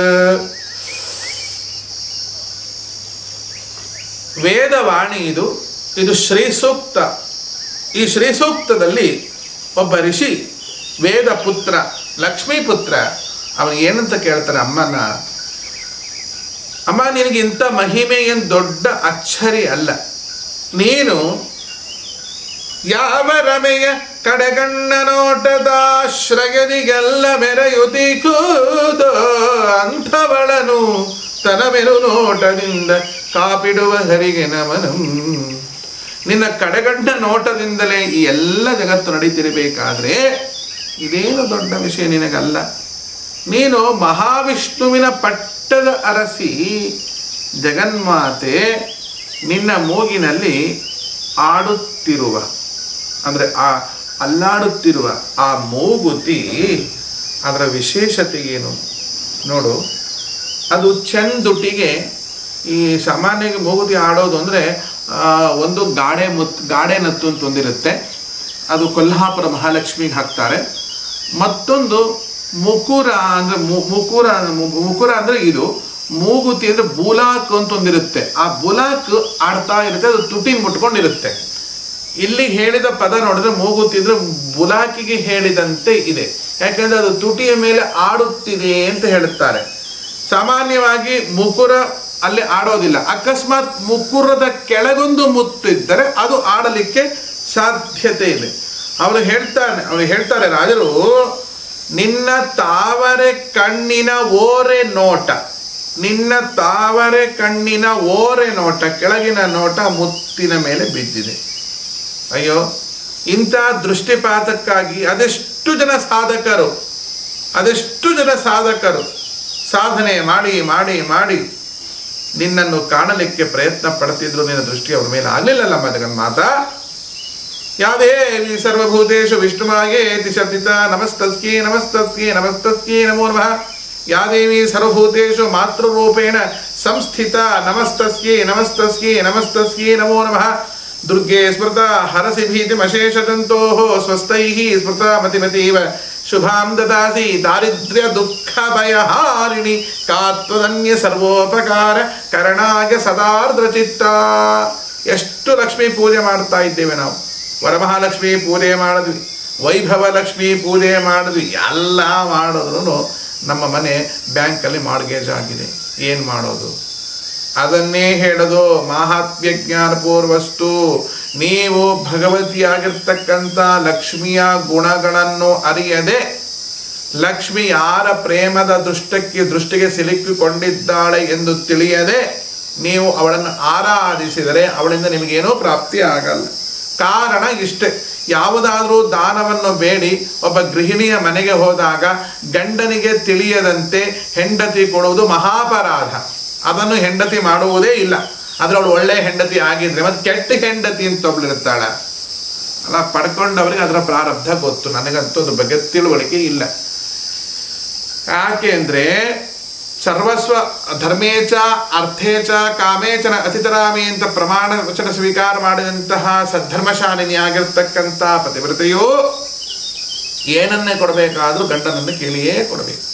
ವೇದವಾಣಿ ಇದು ಇದು ಶ್ರೀ ಸೂಕ್ತ ಈ ಶ್ರೀ ಸೂಕ್ತದಲ್ಲಿ ಒಬ್ಬ ಋಷಿ ವೇದ ಪುತ್ರ ಲಕ್ಷ್ಮೀ ಪುತ್ರ ಅವನು ಏನಂತ ಕೇಳ್ತಾನೆ ಅಮ್ಮನ ಅಮ್ಮ ನಿನಗೆ ಇಂಥ ಮಹಿಮೆ ಏನು ದೊಡ್ಡ ಅಚ್ಚರಿ ಅಲ್ಲ ನೀನು ಯಾವ ರಮೆಯ ಕಡೆಗಣ್ಣ ನೋಟದ ಶ್ರಗದಿಗೆಲ್ಲ ಮೆರೆಯುತಿ ಕೂದು ಅಂಥವಳನು ತನವೆನು ನೋಟದಿಂದ ಕಾಪಿಡುವ ಹರಿಗೆ ನಮನಂ ನಿನ್ನ ಕಡೆಗಣ್ಣ ನೋಟದಿಂದಲೇ ಈ ಎಲ್ಲ ಜಗತ್ತು ನಡೀತಿರಬೇಕಾದ್ರೆ ಇದೇನು ದೊಡ್ಡ ವಿಷಯ ನಿನಗಲ್ಲ ನೀನು ಮಹಾವಿಷ್ಣುವಿನ ಪಟ್ಟದ ಅರಸಿ ಜಗನ್ಮಾತೆ ನಿನ್ನ ಮೂಗಿನಲ್ಲಿ ಆಡುತ್ತಿರುವ ಅಂದರೆ ಆ ಅಲ್ಲಾಡುತ್ತಿರುವ ಆ ಮೂಗುತಿ ಅದರ ವಿಶೇಷತೆ ಏನು ನೋಡು ಅದು ಚಂದುಟಿಗೆ ಈ ಸಾಮಾನ್ಯವಾಗಿ ಮೂಗುತಿ ಆಡೋದು ಅಂದರೆ ಒಂದು ಗಾಡೆ ಮುತ್ ಗಾಡೆ ನತ್ತು ಅಂತ ಒಂದಿರುತ್ತೆ ಅದು ಕೊಲ್ಹಾಪುರ ಮಹಾಲಕ್ಷ್ಮಿಗೆ ಹಾಕ್ತಾರೆ ಮತ್ತೊಂದು ಮುಕುರ ಅಂದರೆ ಮುಕುರ ಮು- ಮುಕುರ ಅಂದರೆ ಇದು ಮೂಗುತಿ ಅಂದರೆ ಬುಲಾಕ್ ಅಂತ ಒಂದಿರುತ್ತೆ ಆ ಬುಲಾಕ್ ಆಡ್ತಾ ಇರುತ್ತೆ ಅದು ತುಟಿ ಮುಟ್ಕೊಂಡಿರುತ್ತೆ ಇಲ್ಲಿ ಹೇಳಿದ ಪದ ನೋಡಿದ್ರೆ ಮೂಗುತಿ ಅಂದ್ರೆ ಬುಲಾಕಿಗೆ ಹೇಳಿದಂತೆ ಇದೆ ಯಾಕಂದ್ರೆ ಅದು ತುಟಿಯ ಮೇಲೆ ಆಡುತ್ತಿದೆ ಅಂತ ಹೇಳುತ್ತಾರೆ ಸಾಮಾನ್ಯವಾಗಿ ಮುಕುರ ಅಲ್ಲಿ ಆಡೋದಿಲ್ಲ ಅಕಸ್ಮಾತ್ ಮುಕುರದ ಕೆಳಗೊಂದು ಮುತ್ತಿದ್ದರೆ ಅದು ಆಡಲಿಕ್ಕೆ ಸಾಧ್ಯತೆ ಇದೆ ಅವರು ಹೇಳ್ತಾನೆ ಅವರು ಹೇಳ್ತಾರೆ ರಾಜರು ನಿನ್ನ ತಾವರೆ ಕಣ್ಣಿನ ಓರೆ ನೋಟ ನಿನ್ನ ತಾವರೆ ಕಣ್ಣಿನ ಓರೆ ನೋಟ ಕೆಳಗಿನ ನೋಟ ಮುತ್ತಿನ ಮೇಲೆ ಬಿದ್ದಿದೆ ಅಯ್ಯೋ ಇಂಥ ದೃಷ್ಟಿಪಾತಕ್ಕಾಗಿ ಅದೆಷ್ಟು ಜನ ಸಾಧಕರು ಅದೆಷ್ಟು ಜನ ಸಾಧಕರು ಸಾಧನೆ ಮಾಡಿ ಮಾಡಿ ಮಾಡಿ ನಿನ್ನನ್ನು ಕಾಣಲಿಕ್ಕೆ ಪ್ರಯತ್ನ ಪಡ್ತಿದ್ರು ನಿನ್ನ ದೃಷ್ಟಿ ಅವ್ರ ಮೇಲೆ ಆಗಲಿಲ್ಲಲ್ಲ ಜಗನ್ಮಾತ ಯಾದೇವಿ ಸರ್ವಭೂತೇಶು ವಿಷ್ಣುಮಾಯೇತಿ ಶಬ್ದಿತ ನಮಸ್ತಸ್ಕೇ ನಮಸ್ತಸ್ಕೇ ನಮಸ್ತಸ್ಕೇ ನಮೋ ನಮಃ ಯಾದೇವಿ ಸರ್ವಭೂತೇಶು ಮಾತೃರೂಪೇಣ ಸಂಸ್ಥಿತ ನಮಸ್ತಸ್ಕೇ ನಮಸ್ತಸ್ಕೇ ನಮಸ್ತಸ್ಕೇ ನಮೋ ನಮಃ ದುರ್ಗೆ ಸ್ಮೃತ ಹರಸಿ ಭೀತಿಮಶೇಷದಂತೋ ಸ್ವಸ್ಥೈಃ ಸ್ಮೃತ ಮತಿಮತೀವ ಶುಭಾಂ ದದಾಸಿ ದಾರಿದ್ರ್ಯ ದುಃಖ ಭಯಹಾರಿಣಿ ಕಾತ್ವದನ್ಯ ಸರ್ವೋಪಕಾರ ಕರಣಾಯ ಸದಾರ್ದ್ರ ಚಿತ್ತ ಎಷ್ಟು ಲಕ್ಷ್ಮೀ ಪೂಜೆ ಮಾಡ್ತಾ ಇದ್ದೇವೆ ನಾವು ವರಮಹಾಲಕ್ಷ್ಮಿ ಪೂಜೆ ಮಾಡಿದ್ವಿ ವೈಭವ ಲಕ್ಷ್ಮಿ ಪೂಜೆ ಮಾಡಿದ್ವಿ ಎಲ್ಲ ಮಾಡಿದ್ರು ನಮ್ಮ ಮನೆ ಬ್ಯಾಂಕಲ್ಲಿ ಮಾರ್ಗೇಜ್ ಆಗಿದೆ ಏನು ಮಾಡೋದು ಅದನ್ನೇ ಹೇಳೋದು ಮಾಹಾತ್ಮ್ಯ ಜ್ಞಾನಪೂರ್ವಸ್ತು ನೀವು ಭಗವತಿಯಾಗಿರ್ತಕ್ಕಂಥ ಲಕ್ಷ್ಮಿಯ ಗುಣಗಳನ್ನು ಅರಿಯದೆ ಲಕ್ಷ್ಮಿ ಯಾರ ಪ್ರೇಮದ ದೃಷ್ಟಕ್ಕೆ ದೃಷ್ಟಿಗೆ ಸಿಲುಕಿಕೊಂಡಿದ್ದಾಳೆ ಎಂದು ತಿಳಿಯದೆ ನೀವು ಅವಳನ್ನು ಆರಾಧಿಸಿದರೆ ಅವಳಿಂದ ನಿಮಗೇನೂ ಪ್ರಾಪ್ತಿ ಆಗಲ್ಲ ಕಾರಣ ಇಷ್ಟೇ ಯಾವುದಾದ್ರೂ ದಾನವನ್ನು ಬೇಡಿ ಒಬ್ಬ ಗೃಹಿಣಿಯ ಮನೆಗೆ ಹೋದಾಗ ಗಂಡನಿಗೆ ತಿಳಿಯದಂತೆ ಹೆಂಡತಿ ಕೊಡುವುದು ಮಹಾಪರಾಧ ಅದನ್ನು ಹೆಂಡತಿ ಮಾಡುವುದೇ ಇಲ್ಲ ಆದ್ರೆ ಅವಳು ಒಳ್ಳೆ ಹೆಂಡತಿ ಆಗಿದ್ರೆ ಮತ್ತೆ ಕೆಟ್ಟ ಹೆಂಡತಿ ಅಂತ ಒಬ್ಳಿರ್ತಾಳ ಅಲ್ಲ ಪಡ್ಕೊಂಡವರಿಗೆ ಅದರ ಪ್ರಾರಬ್ಧ ಗೊತ್ತು ನನಗಂತೂ ಅದ್ರ ಬಗ್ಗೆ ತಿಳುವಳಿಕೆ ಇಲ್ಲ ಯಾಕೆ ಅಂದ್ರೆ ಸರ್ವಸ್ವ ಧರ್ಮೇಚ ಅರ್ಥೇಚ ಕಾಮೇಚನ ಅತಿತರಾಮಿ ಅಂತ ಪ್ರಮಾಣ ವಚನ ಸ್ವೀಕಾರ ಮಾಡಿದಂತಹ ಸದ್ಧರ್ಮಶಾಲಿನಿ ಆಗಿರ್ತಕ್ಕಂಥ ಪತಿವ್ರತೆಯು ಏನನ್ನೇ ಕೊಡಬೇಕಾದ್ರೂ ಗಂಡನನ್ನು ಕೇಳಿಯೇ ಕೊಡಬೇಕು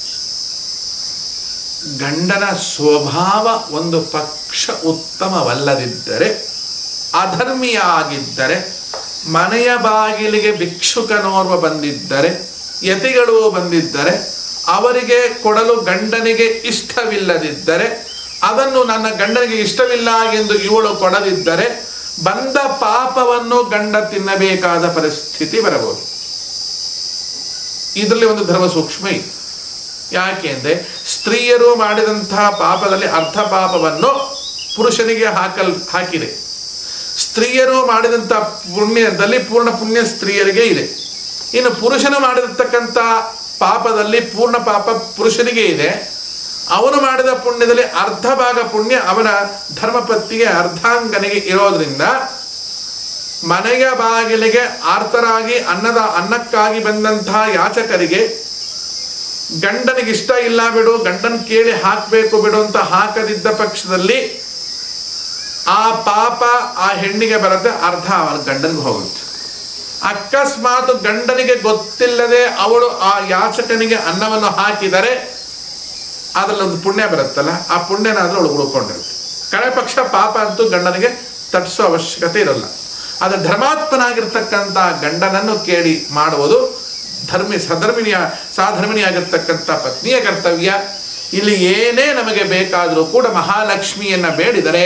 ಗಂಡನ ಸ್ವಭಾವ ಒಂದು ಪಕ್ಷ ಉತ್ತಮವಲ್ಲದಿದ್ದರೆ ಅಧರ್ಮಿಯಾಗಿದ್ದರೆ ಮನೆಯ ಬಾಗಿಲಿಗೆ ಭಿಕ್ಷುಕನೋರ್ವ ಬಂದಿದ್ದರೆ ಯತಿಗಳು ಬಂದಿದ್ದರೆ ಅವರಿಗೆ ಕೊಡಲು ಗಂಡನಿಗೆ ಇಷ್ಟವಿಲ್ಲದಿದ್ದರೆ ಅದನ್ನು ನನ್ನ ಗಂಡನಿಗೆ ಇಷ್ಟವಿಲ್ಲ ಎಂದು ಇವಳು ಕೊಡದಿದ್ದರೆ ಬಂದ ಪಾಪವನ್ನು ಗಂಡ ತಿನ್ನಬೇಕಾದ ಪರಿಸ್ಥಿತಿ ಬರಬಹುದು ಇದರಲ್ಲಿ ಒಂದು ಧರ್ಮ ಸೂಕ್ಷ್ಮ ಇದೆ ಯಾಕೆ ಅಂದರೆ ಸ್ತ್ರೀಯರು ಮಾಡಿದಂತಹ ಪಾಪದಲ್ಲಿ ಅರ್ಧ ಪಾಪವನ್ನು ಪುರುಷನಿಗೆ ಹಾಕಲ್ ಹಾಕಿದೆ ಸ್ತ್ರೀಯರು ಮಾಡಿದಂಥ ಪುಣ್ಯದಲ್ಲಿ ಪೂರ್ಣ ಪುಣ್ಯ ಸ್ತ್ರೀಯರಿಗೆ ಇದೆ ಇನ್ನು ಪುರುಷನು ಮಾಡಿರತಕ್ಕಂಥ ಪಾಪದಲ್ಲಿ ಪೂರ್ಣ ಪಾಪ ಪುರುಷನಿಗೆ ಇದೆ ಅವನು ಮಾಡಿದ ಪುಣ್ಯದಲ್ಲಿ ಅರ್ಧ ಭಾಗ ಪುಣ್ಯ ಅವನ ಧರ್ಮಪತ್ತಿಗೆ ಅರ್ಧಾಂಗನಿಗೆ ಇರೋದ್ರಿಂದ ಮನೆಯ ಬಾಗಿಲಿಗೆ ಆರ್ತರಾಗಿ ಅನ್ನದ ಅನ್ನಕ್ಕಾಗಿ ಬಂದಂತಹ ಯಾಚಕರಿಗೆ ಗಂಡನಿಗೆ ಇಷ್ಟ ಇಲ್ಲ ಬಿಡು ಗಂಡನ ಕೇಳಿ ಹಾಕಬೇಕು ಬಿಡು ಅಂತ ಹಾಕದಿದ್ದ ಪಕ್ಷದಲ್ಲಿ ಆ ಪಾಪ ಆ ಹೆಣ್ಣಿಗೆ ಬರುತ್ತೆ ಅರ್ಧ ಅವನ ಗಂಡನಿಗೆ ಹೋಗುತ್ತೆ ಅಕಸ್ಮಾತ್ ಗಂಡನಿಗೆ ಗೊತ್ತಿಲ್ಲದೆ ಅವಳು ಆ ಯಾಚಕನಿಗೆ ಅನ್ನವನ್ನು ಹಾಕಿದರೆ ಅದರಲ್ಲಿ ಒಂದು ಪುಣ್ಯ ಬರುತ್ತಲ್ಲ ಆ ಪುಣ್ಯನಾದ್ರೂ ಅವಳು ಉಳ್ಕೊಂಡಿರುತ್ತೆ ಕಡೆ ಪಕ್ಷ ಪಾಪ ಅಂತೂ ಗಂಡನಿಗೆ ತಟ್ಟಿಸೋ ಅವಶ್ಯಕತೆ ಇರಲ್ಲ ಆದರೆ ಧರ್ಮಾತ್ಮನಾಗಿರ್ತಕ್ಕಂಥ ಗಂಡನನ್ನು ಕೇಳಿ ಮಾಡುವುದು ಧರ್ಮಿ ಸಧರ್ಮಿಣಿಯ ಸಾಧರ್ಮಿಣಿಯಾಗಿರ್ತಕ್ಕಂಥ ಪತ್ನಿಯ ಕರ್ತವ್ಯ ಇಲ್ಲಿ ಏನೇ ನಮಗೆ ಬೇಕಾದರೂ ಕೂಡ ಮಹಾಲಕ್ಷ್ಮಿಯನ್ನ ಬೇಡಿದರೆ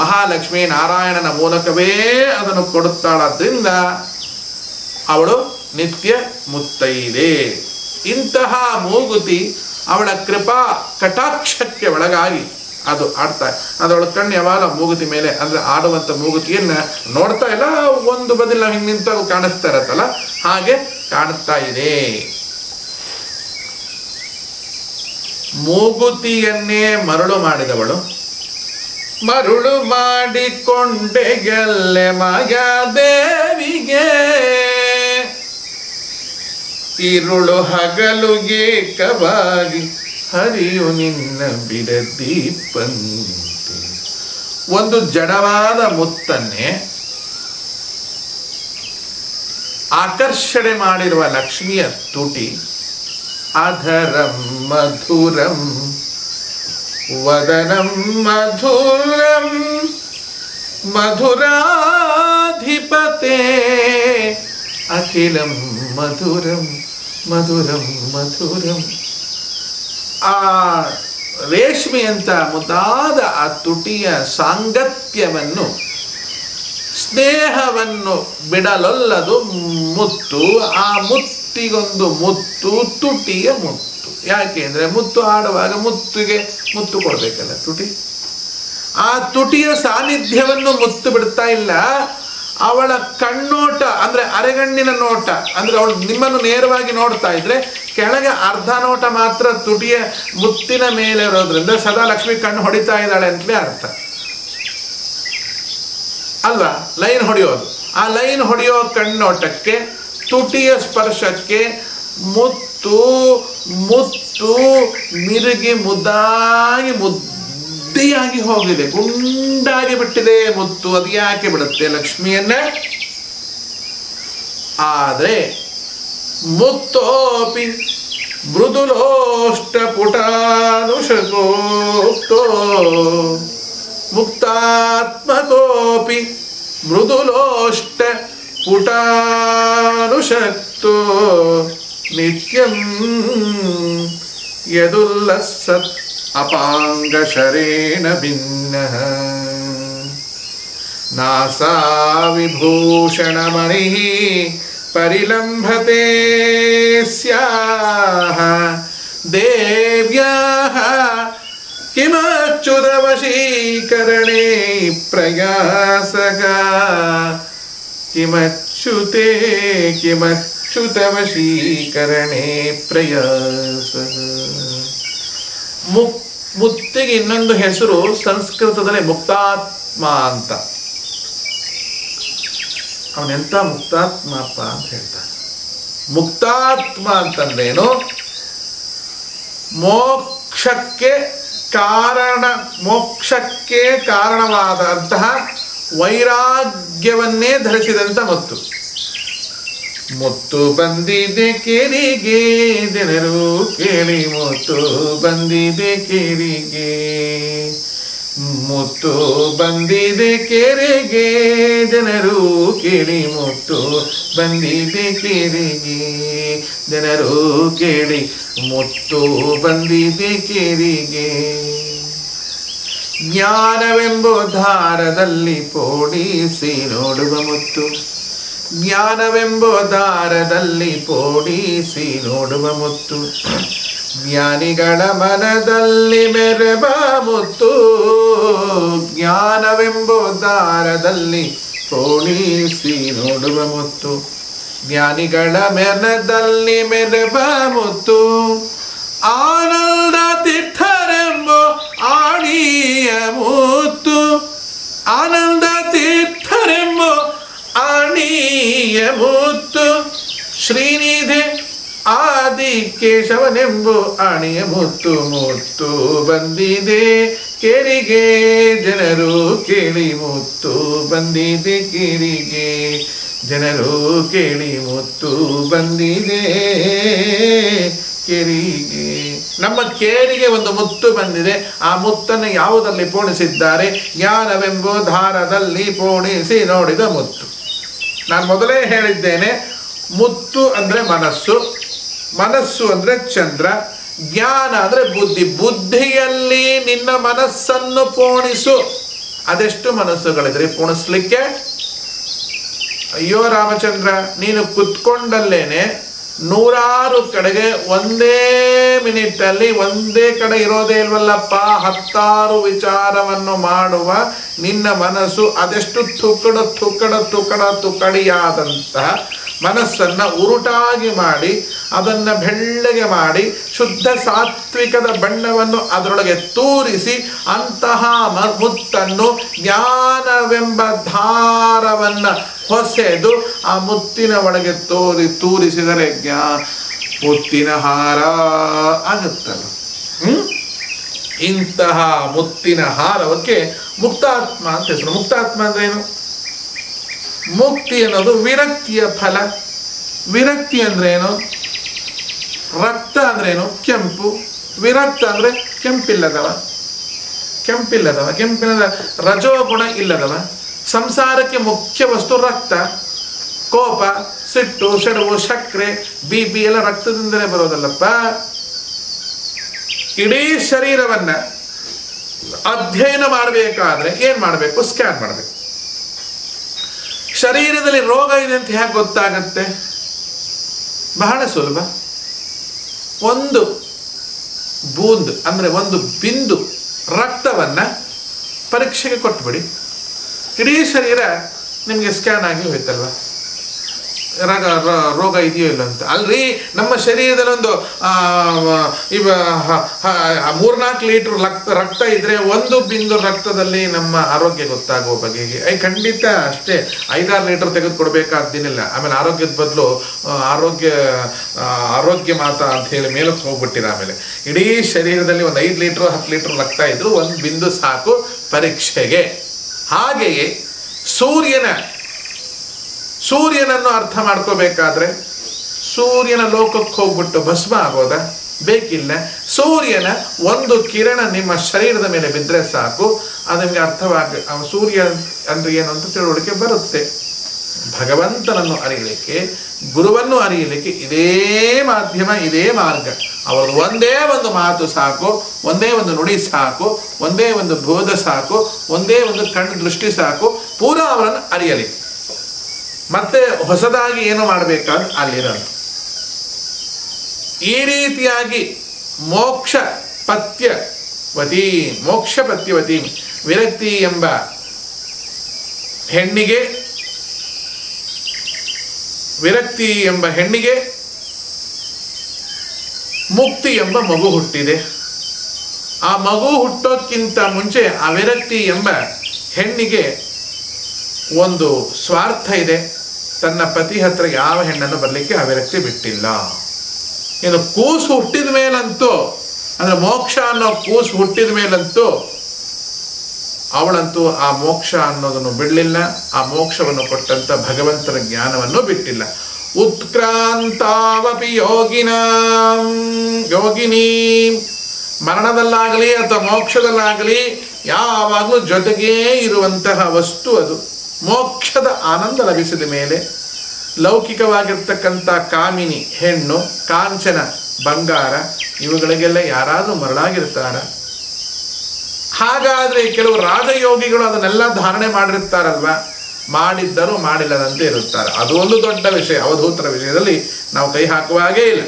ಮಹಾಲಕ್ಷ್ಮಿ ನಾರಾಯಣನ ಮೂಲಕವೇ ಅದನ್ನು ಕೊಡುತ್ತಾಳಾದ್ರಿಂದ ಅವಳು ನಿತ್ಯ ಮುತ್ತೈದೆ ಇಂತಹ ಮೂಗುತಿ ಅವಳ ಕೃಪಾ ಕಟಾಕ್ಷಕ್ಕೆ ಒಳಗಾಗಿ ಅದು ಆಡ್ತಾ ಅದರೊಳ ಕಣ್ಣು ಯಾವಾಗ ಮೂಗುತಿ ಮೇಲೆ ಅಂದ್ರೆ ಆಡುವಂಥ ಮೂಗುತಿಯನ್ನ ನೋಡ್ತಾ ಇಲ್ಲ ಒಂದು ಬದಿಲ್ ನಾವು ಹಿಂಗೆ ನಿಂತಾಗ ಕಾಣಿಸ್ತಾ ಇರತ್ತಲ್ಲ ಹಾಗೆ ಕಾಣಿಸ್ತಾ ಇದೆ ಮೂಗುತಿಯನ್ನೇ ಮರಳು ಮಾಡಿದವಳು ಮರುಳು ಮಾಡಿಕೊಂಡೆ ಗೆಲ್ಲೆ ಮಗಾದೇವಿಗೆ ಇರುಳು ಹಗಲುಗೆ ಕವಾಗಿ ಹರಿಯು ನಿನ್ನ ಬಿಡದೀಪಂತೆ ಒಂದು ಜಡವಾದ ಮುತ್ತನ್ನೇ ಆಕರ್ಷಣೆ ಮಾಡಿರುವ ಲಕ್ಷ್ಮಿಯ ತುಟಿ ಅಧರಂ ಮಧುರಂ ವದನಂ ಮಧುರಂ ಮಧುರಾಧಿಪತೆ ಅಖಿಲಂ ಮಧುರಂ ಮಧುರಂ ಮಧುರಂ ಆ ರೇಷ್ಮೆ ಅಂತ ಮುದ್ದಾದ ಆ ತುಟಿಯ ಸಾಂಗತ್ಯವನ್ನು ಸ್ನೇಹವನ್ನು ಬಿಡಲೊಲ್ಲದು ಮುತ್ತು ಆ ಮುತ್ತಿಗೊಂದು ಮುತ್ತು ತುಟಿಯ ಮುತ್ತು ಯಾಕೆ ಅಂದರೆ ಮುತ್ತು ಆಡುವಾಗ ಮುತ್ತಿಗೆ ಮುತ್ತು ಕೊಡಬೇಕಲ್ಲ ತುಟಿ ಆ ತುಟಿಯ ಸಾನ್ನಿಧ್ಯವನ್ನು ಮುತ್ತು ಬಿಡ್ತಾ ಇಲ್ಲ ಅವಳ ಕಣ್ಣೋಟ ಅಂದ್ರೆ ಅರೆಗಣ್ಣಿನ ನೋಟ ಅಂದ್ರೆ ಅವಳು ನಿಮ್ಮನ್ನು ನೇರವಾಗಿ ನೋಡ್ತಾ ಇದ್ರೆ ಕೆಳಗೆ ಅರ್ಧ ನೋಟ ಮಾತ್ರ ತುಟಿಯ ಮುತ್ತಿನ ಮೇಲೆ ಇರೋದ್ರಿಂದ ಸದಾ ಲಕ್ಷ್ಮಿ ಕಣ್ಣು ಹೊಡಿತಾ ಇದ್ದಾಳೆ ಅಂತಲೇ ಅರ್ಥ ಅಲ್ವಾ ಲೈನ್ ಹೊಡೆಯೋದು ಆ ಲೈನ್ ಹೊಡೆಯೋ ಕಣ್ಣೋಟಕ್ಕೆ ತುಟಿಯ ಸ್ಪರ್ಶಕ್ಕೆ ಮುತ್ತು ಮುತ್ತು ಮಿರುಗಿ ಮುದ್ದಾಗಿ ಮುದ್ದಿಯಾಗಿ ಹೋಗಿದೆ ಗುಂಡಾಗಿ ಬಿಟ್ಟಿದೆ ಮುತ್ತು ಅದು ಯಾಕೆ ಬಿಡುತ್ತೆ ಲಕ್ಷ್ಮಿಯನ್ನ ಆದ್ರೆ ಮುತ್ತೋಪಿ ಮೃದುಲೋಷ್ಟ ಪುಟಾನುಷಗೋಕ್ತೋ ಮುಕ್ತಾತ್ಮಕೋಪಿ ಮೃದುಲೋಷ್ಟ ಪುಟಾನುಷಕ್ತೋ ನಿತ್ಯಂ ಯದುಲ್ಲಸತ್ ಅಪಾಂಗಶರೇಣ ಭಿನ್ನಃ ನಾಸಾ ವಿಭೂಷಣಮಣಿः ಪರಿಲಂಭತೆ ಸ್ಯಾಹ ದೇವ್ಯಾः किमच्युतवशीकरणे प्रयासः किमच्युते किमच्युतवशीकರಣೆ ಪ್ರಯಾಸ ಮುಕ್ ಮುತ್ತಿಗೆ ಇನ್ನೊಂದು ಹೆಸರು ಸಂಸ್ಕೃತದಲ್ಲಿ ಮುಕ್ತಾತ್ಮ ಅಂತ ಅವನೆಂತ ಮುಕ್ತಾತ್ಮಪ್ಪ ಅಂತ ಹೇಳ್ತಾನೆ ಮುಕ್ತಾತ್ಮ ಅಂತಂದ್ರೇನು ಮೋಕ್ಷಕ್ಕೆ ಕಾರಣ ಮೋಕ್ಷಕ್ಕೆ ಕಾರಣವಾದಂತಹ ವೈರಾಗ್ಯವನ್ನೇ ಧರಿಸಿದಂತ ಮುತ್ತು ಮುತ್ತು ಬಂದಿದೆ ಕೆರಿಗೆ ಜನರು ಕೇಳಿ ಮುತ್ತು ಬಂದಿದೆ ಕೆರಿಗೆ ಮುತ್ತು ಬಂದಿದೆ ಕೆರೆಗೆ ಜನರು ಕೇಳಿ ಮುತ್ತು ಬಂದಿದೆ ಕೆರೆಗೆ ಜನರು ಕೇಳಿ ಮುತ್ತು ಬಂದಿದೆ ಕೆರೆಗೆ ಜ್ಞಾನವೆಂಬ ದಾರದಲ್ಲಿ ಪೋಡಿಸಿ ನೋಡುವ ಮುತ್ತು ಜ್ಞಾನವೆಂಬ ದಾರದಲ್ಲಿ ಪೋಡಿಸಿ ನೋಡುವ ಮುತ್ತು ಜ್ಞಾನಿಗಳ ಮನದಲ್ಲಿ ಮೆರಬ ಮುತ್ತು ಜ್ಞಾನವೆಂಬ ದಾರದಲ್ಲಿ ಪೋಣಿಸಿ ನೋಡುವ ಮುತ್ತು ಜ್ಞಾನಿಗಳ ಮೆನದಲ್ಲಿ ಮೆರಬ ಮುತ್ತು ಆನಂದ ತೀರ್ಥರೆಂಬ ಆಣಿಯ ಮುತ್ತು ಆನಂದ ತೀರ್ಥರೆಂಬ ಆಣಿಯ ಮುತ್ತು ಶ್ರೀನಿಧಿ ಆದಿ ಕೇಶವನೆಂಬು ಆಣಿಯ ಮುತ್ತು ಮುತ್ತು ಬಂದಿದೆ ಕೇರಿಗೆ ಜನರು ಕೇಳಿ ಮುತ್ತು ಬಂದಿದೆ ಕೇರಿಗೆ ಜನರು ಕೇಳಿ ಮುತ್ತು ಬಂದಿದೆ ಕೇರಿಗೆ ನಮ್ಮ ಕೇರಿಗೆ ಒಂದು ಮುತ್ತು ಬಂದಿದೆ ಆ ಮುತ್ತನ್ನು ಯಾವುದಲ್ಲಿ ಪೋಣಿಸಿದ್ದಾರೆ ಜ್ಞಾನವೆಂಬ ದಾರದಲ್ಲಿ ಪೋಣಿಸಿ ನೋಡಿದ ಮುತ್ತು ನಾನು ಮೊದಲೇ ಹೇಳಿದ್ದೇನೆ ಮುತ್ತು ಅಂದ್ರೆ ಮನಸ್ಸು ಮನಸ್ಸು ಅಂದ್ರೆ ಚಂದ್ರ ಜ್ಞಾನ ಅಂದ್ರೆ ಬುದ್ಧಿ ಬುದ್ಧಿಯಲ್ಲಿ ನಿನ್ನ ಮನಸ್ಸನ್ನು ಪೋಣಿಸು ಅದೆಷ್ಟು ಮನಸ್ಸುಗಳಿದ್ರೆ ಪೋಣಿಸ್ಲಿಕ್ಕೆ ಅಯ್ಯೋ ರಾಮಚಂದ್ರ ನೀನು ಕುತ್ಕೊಂಡಲ್ಲೇನೆ ನೂರಾರು ಕಡೆಗೆ ಒಂದೇ ಮಿನಿಟ್ ಅಲ್ಲಿ ಒಂದೇ ಕಡೆ ಇರೋದೇ ಇಲ್ವಲ್ಲಪ್ಪ ಹತ್ತಾರು ವಿಚಾರವನ್ನು ಮಾಡುವ ನಿನ್ನ ಮನಸ್ಸು ಅದೆಷ್ಟು ತುಕ್ಕಡ ತುಕ್ಕಡ ತುಕ್ಕಡ ತುಕ್ಕಡಿಯಾದಂತಹ ಮನಸ್ಸನ್ನ ಉರುಟಾಗಿ ಮಾಡಿ ಅದನ್ನ ಬೆಳ್ಳಗೆ ಮಾಡಿ ಶುದ್ಧ ಸಾತ್ವಿಕದ ಬಣ್ಣವನ್ನು ಅದರೊಳಗೆ ತೂರಿಸಿ ಅಂತಹ ಮ- ಮುತ್ತನ್ನು ಜ್ಞಾನವೆಂಬ ಧಾರವನ್ನ ಹೊಸೆದು ಆ ಮುತ್ತಿನ ಒಳಗೆ ತೋರಿ ತೂರಿಸಿದರೆ ಜ್ಞಾ ಮುತ್ತಿನ ಹಾರ ಆಗುತ್ತಲ್ಲ ಹ್ಮ್ ಇಂತಹ ಮುತ್ತಿನ ಹಾರವಕ್ಕೆ ಮುಕ್ತಾತ್ಮ ಅಂತ ಹೆಸರು ಮುಕ್ತಾತ್ಮ ಅಂದ್ರೆ ಏನು ಮುಕ್ತಿ ಅನ್ನೋದು ವಿರಕ್ತಿಯ ಫಲ ವಿರಕ್ತಿ ಅಂದ್ರೆ ಏನು ರಕ್ತ ಅಂದ್ರೆ ಏನು ಕೆಂಪು ವಿರಕ್ತ ಅಂದ್ರೆ ಕೆಂಪಿಲ್ಲದವ ಕೆಂಪಿಲ್ಲದವ ಕೆಂಪಿನ ರಜೋಗುಣ ಇಲ್ಲದವ ಸಂಸಾರಕ್ಕೆ ಮುಖ್ಯ ವಸ್ತು ರಕ್ತ ಕೋಪ ಸಿಟ್ಟು ಸೆಡವು ಸಕ್ಕರೆ ಬಿ ಪಿ ಎಲ್ಲ ರಕ್ತದಿಂದಲೇ ಬರೋದಲ್ಲಪ್ಪ ಇಡೀ ಶರೀರವನ್ನ ಅಧ್ಯಯನ ಮಾಡಬೇಕಾದ್ರೆ ಏನ್ ಮಾಡಬೇಕು ಸ್ಕ್ಯಾನ್ ಮಾಡಬೇಕು ಶರೀರದಲ್ಲಿ ರೋಗ ಇದೆ ಅಂತ ಹೇಗೆ ಗೊತ್ತಾಗತ್ತೆ ಬಹಳ ಸುಲಭ ಒಂದು ಬೂಂದ್ ಅಂದ್ರೆ ಒಂದು ಬಿಂದು ರಕ್ತವನ್ನ ಪರೀಕ್ಷೆಗೆ ಕೊಟ್ಬಿಡಿ ಇಡೀ ಶರೀರ ನಿಮಗೆ ಸ್ಕ್ಯಾನ್ ಆಗಿ ಹೋಯ್ತಲ್ವ ರೋಗ ರೋ- ರೋಗ ಇದೆಯೋ ಇಲ್ಲ ಅಂತ ಅಲ್ರಿ ನಮ್ಮ ಶರೀರದಲ್ಲಿ ಒಂದು ಆ, ಇವ ಹ- ಹ- ಮೂರ್ನಾಲ್ಕು ಲೀಟರ್ ರಕ್ತ ರಕ್ತ ಇದ್ರೆ ಒಂದು ಬಿಂದು ರಕ್ತದಲ್ಲಿ ನಮ್ಮ ಆರೋಗ್ಯ ಗೊತ್ತಾಗುವ ಬಗೆಗೆ ಐ ಖಂಡಿತ ಅಷ್ಟೇ ಐದಾರು ಲೀಟರ್ ತೆಗೆದು ಕೊಡಬೇಕಾದ್ದೇನಿಲ್ಲ ಆಮೇಲೆ ಆರೋಗ್ಯದ ಬದಲು ಆರೋಗ್ಯ ಆ, ಆರೋಗ್ಯ ಮಾತಾ ಅಂತ ಹೇಳಿ ಮೇಲಕ್ಕೆ ಹೋಗ್ಬಿಟ್ಟಿರ ಆಮೇಲೆ ಇಡೀ ಶರೀರದಲ್ಲಿ ಒಂದು ಐದು ಲೀಟರ್ ಹತ್ತು ಲೀಟರ್ ರಕ್ತ ಇದ್ರು ಒಂದು ಬಿಂದು ಸಾಕು ಪರೀಕ್ಷೆಗೆ ಹಾಗೆಯೇ ಸೂರ್ಯನ ಸೂರ್ಯನನ್ನು ಅರ್ಥ ಮಾಡ್ಕೋಬೇಕಾದ್ರೆ ಸೂರ್ಯನ ಲೋಕಕ್ಕೆ ಹೋಗ್ಬಿಟ್ಟು ಭಸ್ಮ ಆಗೋದ ಬೇಕಿಲ್ಲ ಸೂರ್ಯನ ಒಂದು ಕಿರಣ ನಿಮ್ಮ ಶರೀರದ ಮೇಲೆ ಬಿದ್ದರೆ ಸಾಕು ಅದು ನಿಮಗೆ ಅರ್ಥವಾಗಿ ಆ ಸೂರ್ಯ ಅಂದ್ರೆ ಏನು ಅಂತ ತಿಳುವಳಿಕೆ ಬರುತ್ತೆ ಭಗವಂತನನ್ನು ಅರಿಯಲಿಕ್ಕೆ ಗುರುವನ್ನು ಅರಿಯಲಿಕ್ಕೆ ಇದೇ ಮಾಧ್ಯಮ ಇದೇ ಮಾರ್ಗ ಅವರು ಒಂದೇ ಒಂದು ಮಾತು ಸಾಕು ಒಂದೇ ಒಂದು ನುಡಿ ಸಾಕು ಒಂದೇ ಒಂದು ಬೋಧ ಸಾಕು ಒಂದೇ ಒಂದು ಕಣ್ಣು ದೃಷ್ಟಿ ಸಾಕು ಪೂರಾ ಅವರನ್ನು ಅರಿಯಲಿಕ್ಕೆ ಮತ್ತೆ ಹೊಸದಾಗಿ ಏನು ಮಾಡಬೇಕಾದ್ರೆ ಅಲ್ಲಿರೋದು ಈ ರೀತಿಯಾಗಿ ಮೋಕ್ಷ ಪತ್ಯವತಿ ಮೋಕ್ಷ ಪತ್ಯವತಿ ವಿರಕ್ತಿ ಎಂಬ ಹೆಣ್ಣಿಗೆ ವಿರಕ್ತಿ ಎಂಬ ಹೆಣ್ಣಿಗೆ ಮುಕ್ತಿ ಎಂಬ ಮಗು ಹುಟ್ಟಿದೆ ಆ ಮಗು ಹುಟ್ಟೋಕ್ಕಿಂತ ಮುಂಚೆ ಆ ವಿರಕ್ತಿ ಎಂಬ ಹೆಣ್ಣಿಗೆ ಒಂದು ಸ್ವಾರ್ಥ ಇದೆ ತನ್ನ ಪತಿ ಹತ್ರ ಯಾವ ಹೆಣ್ಣನ್ನು ಬರಲಿಕ್ಕೆ ಆ ವ್ಯಕ್ತಿ ಬಿಟ್ಟಿಲ್ಲ ಇನ್ನು ಕೂಸು ಹುಟ್ಟಿದ ಮೇಲಂತೂ ಅಂದ್ರೆ ಮೋಕ್ಷ ಅನ್ನೋ ಕೂಸು ಹುಟ್ಟಿದ ಮೇಲಂತೂ ಅವಳಂತೂ ಆ ಮೋಕ್ಷ ಅನ್ನೋದನ್ನು ಬಿಡಲಿಲ್ಲ ಆ ಮೋಕ್ಷವನ್ನು ಕೊಟ್ಟಂತ ಭಗವಂತನ ಜ್ಞಾನವನ್ನು ಬಿಟ್ಟಿಲ್ಲ ಉತ್ಕ್ರಾಂತಾವಪಿ ಯೋಗಿನ ಯೋಗಿನಿ ಮರಣದಲ್ಲಾಗಲಿ ಅಥವಾ ಮೋಕ್ಷದಲ್ಲಾಗಲಿ ಯಾವಾಗಲೂ ಜೊತೆಗೇ ಇರುವಂತಹ ವಸ್ತು ಅದು ಮೋಕ್ಷದ ಆನಂದ ಲಭಿಸಿದ ಮೇಲೆ ಲೌಕಿಕವಾಗಿರ್ತಕ್ಕಂಥ ಕಾಮಿನಿ ಹೆಣ್ಣು ಕಾಂಚನ ಬಂಗಾರ ಇವುಗಳಿಗೆಲ್ಲ ಯಾರಾದರೂ ಮರಳಾಗಿರ್ತಾರ ಹಾಗಾದ್ರೆ ಕೆಲವು ರಾಜಯೋಗಿಗಳು ಅದನ್ನೆಲ್ಲ ಧಾರಣೆ ಮಾಡಿರ್ತಾರಲ್ವಾ ಮಾಡಿದ್ದರೂ ಮಾಡಿಲ್ಲದಂತೆ ಇರುತ್ತಾರೆ ಅದು ಒಂದು ದೊಡ್ಡ ವಿಷಯ ಅವಧೂತರ ವಿಷಯದಲ್ಲಿ ನಾವು ಕೈ ಹಾಕುವ ಹಾಗೇ ಇಲ್ಲ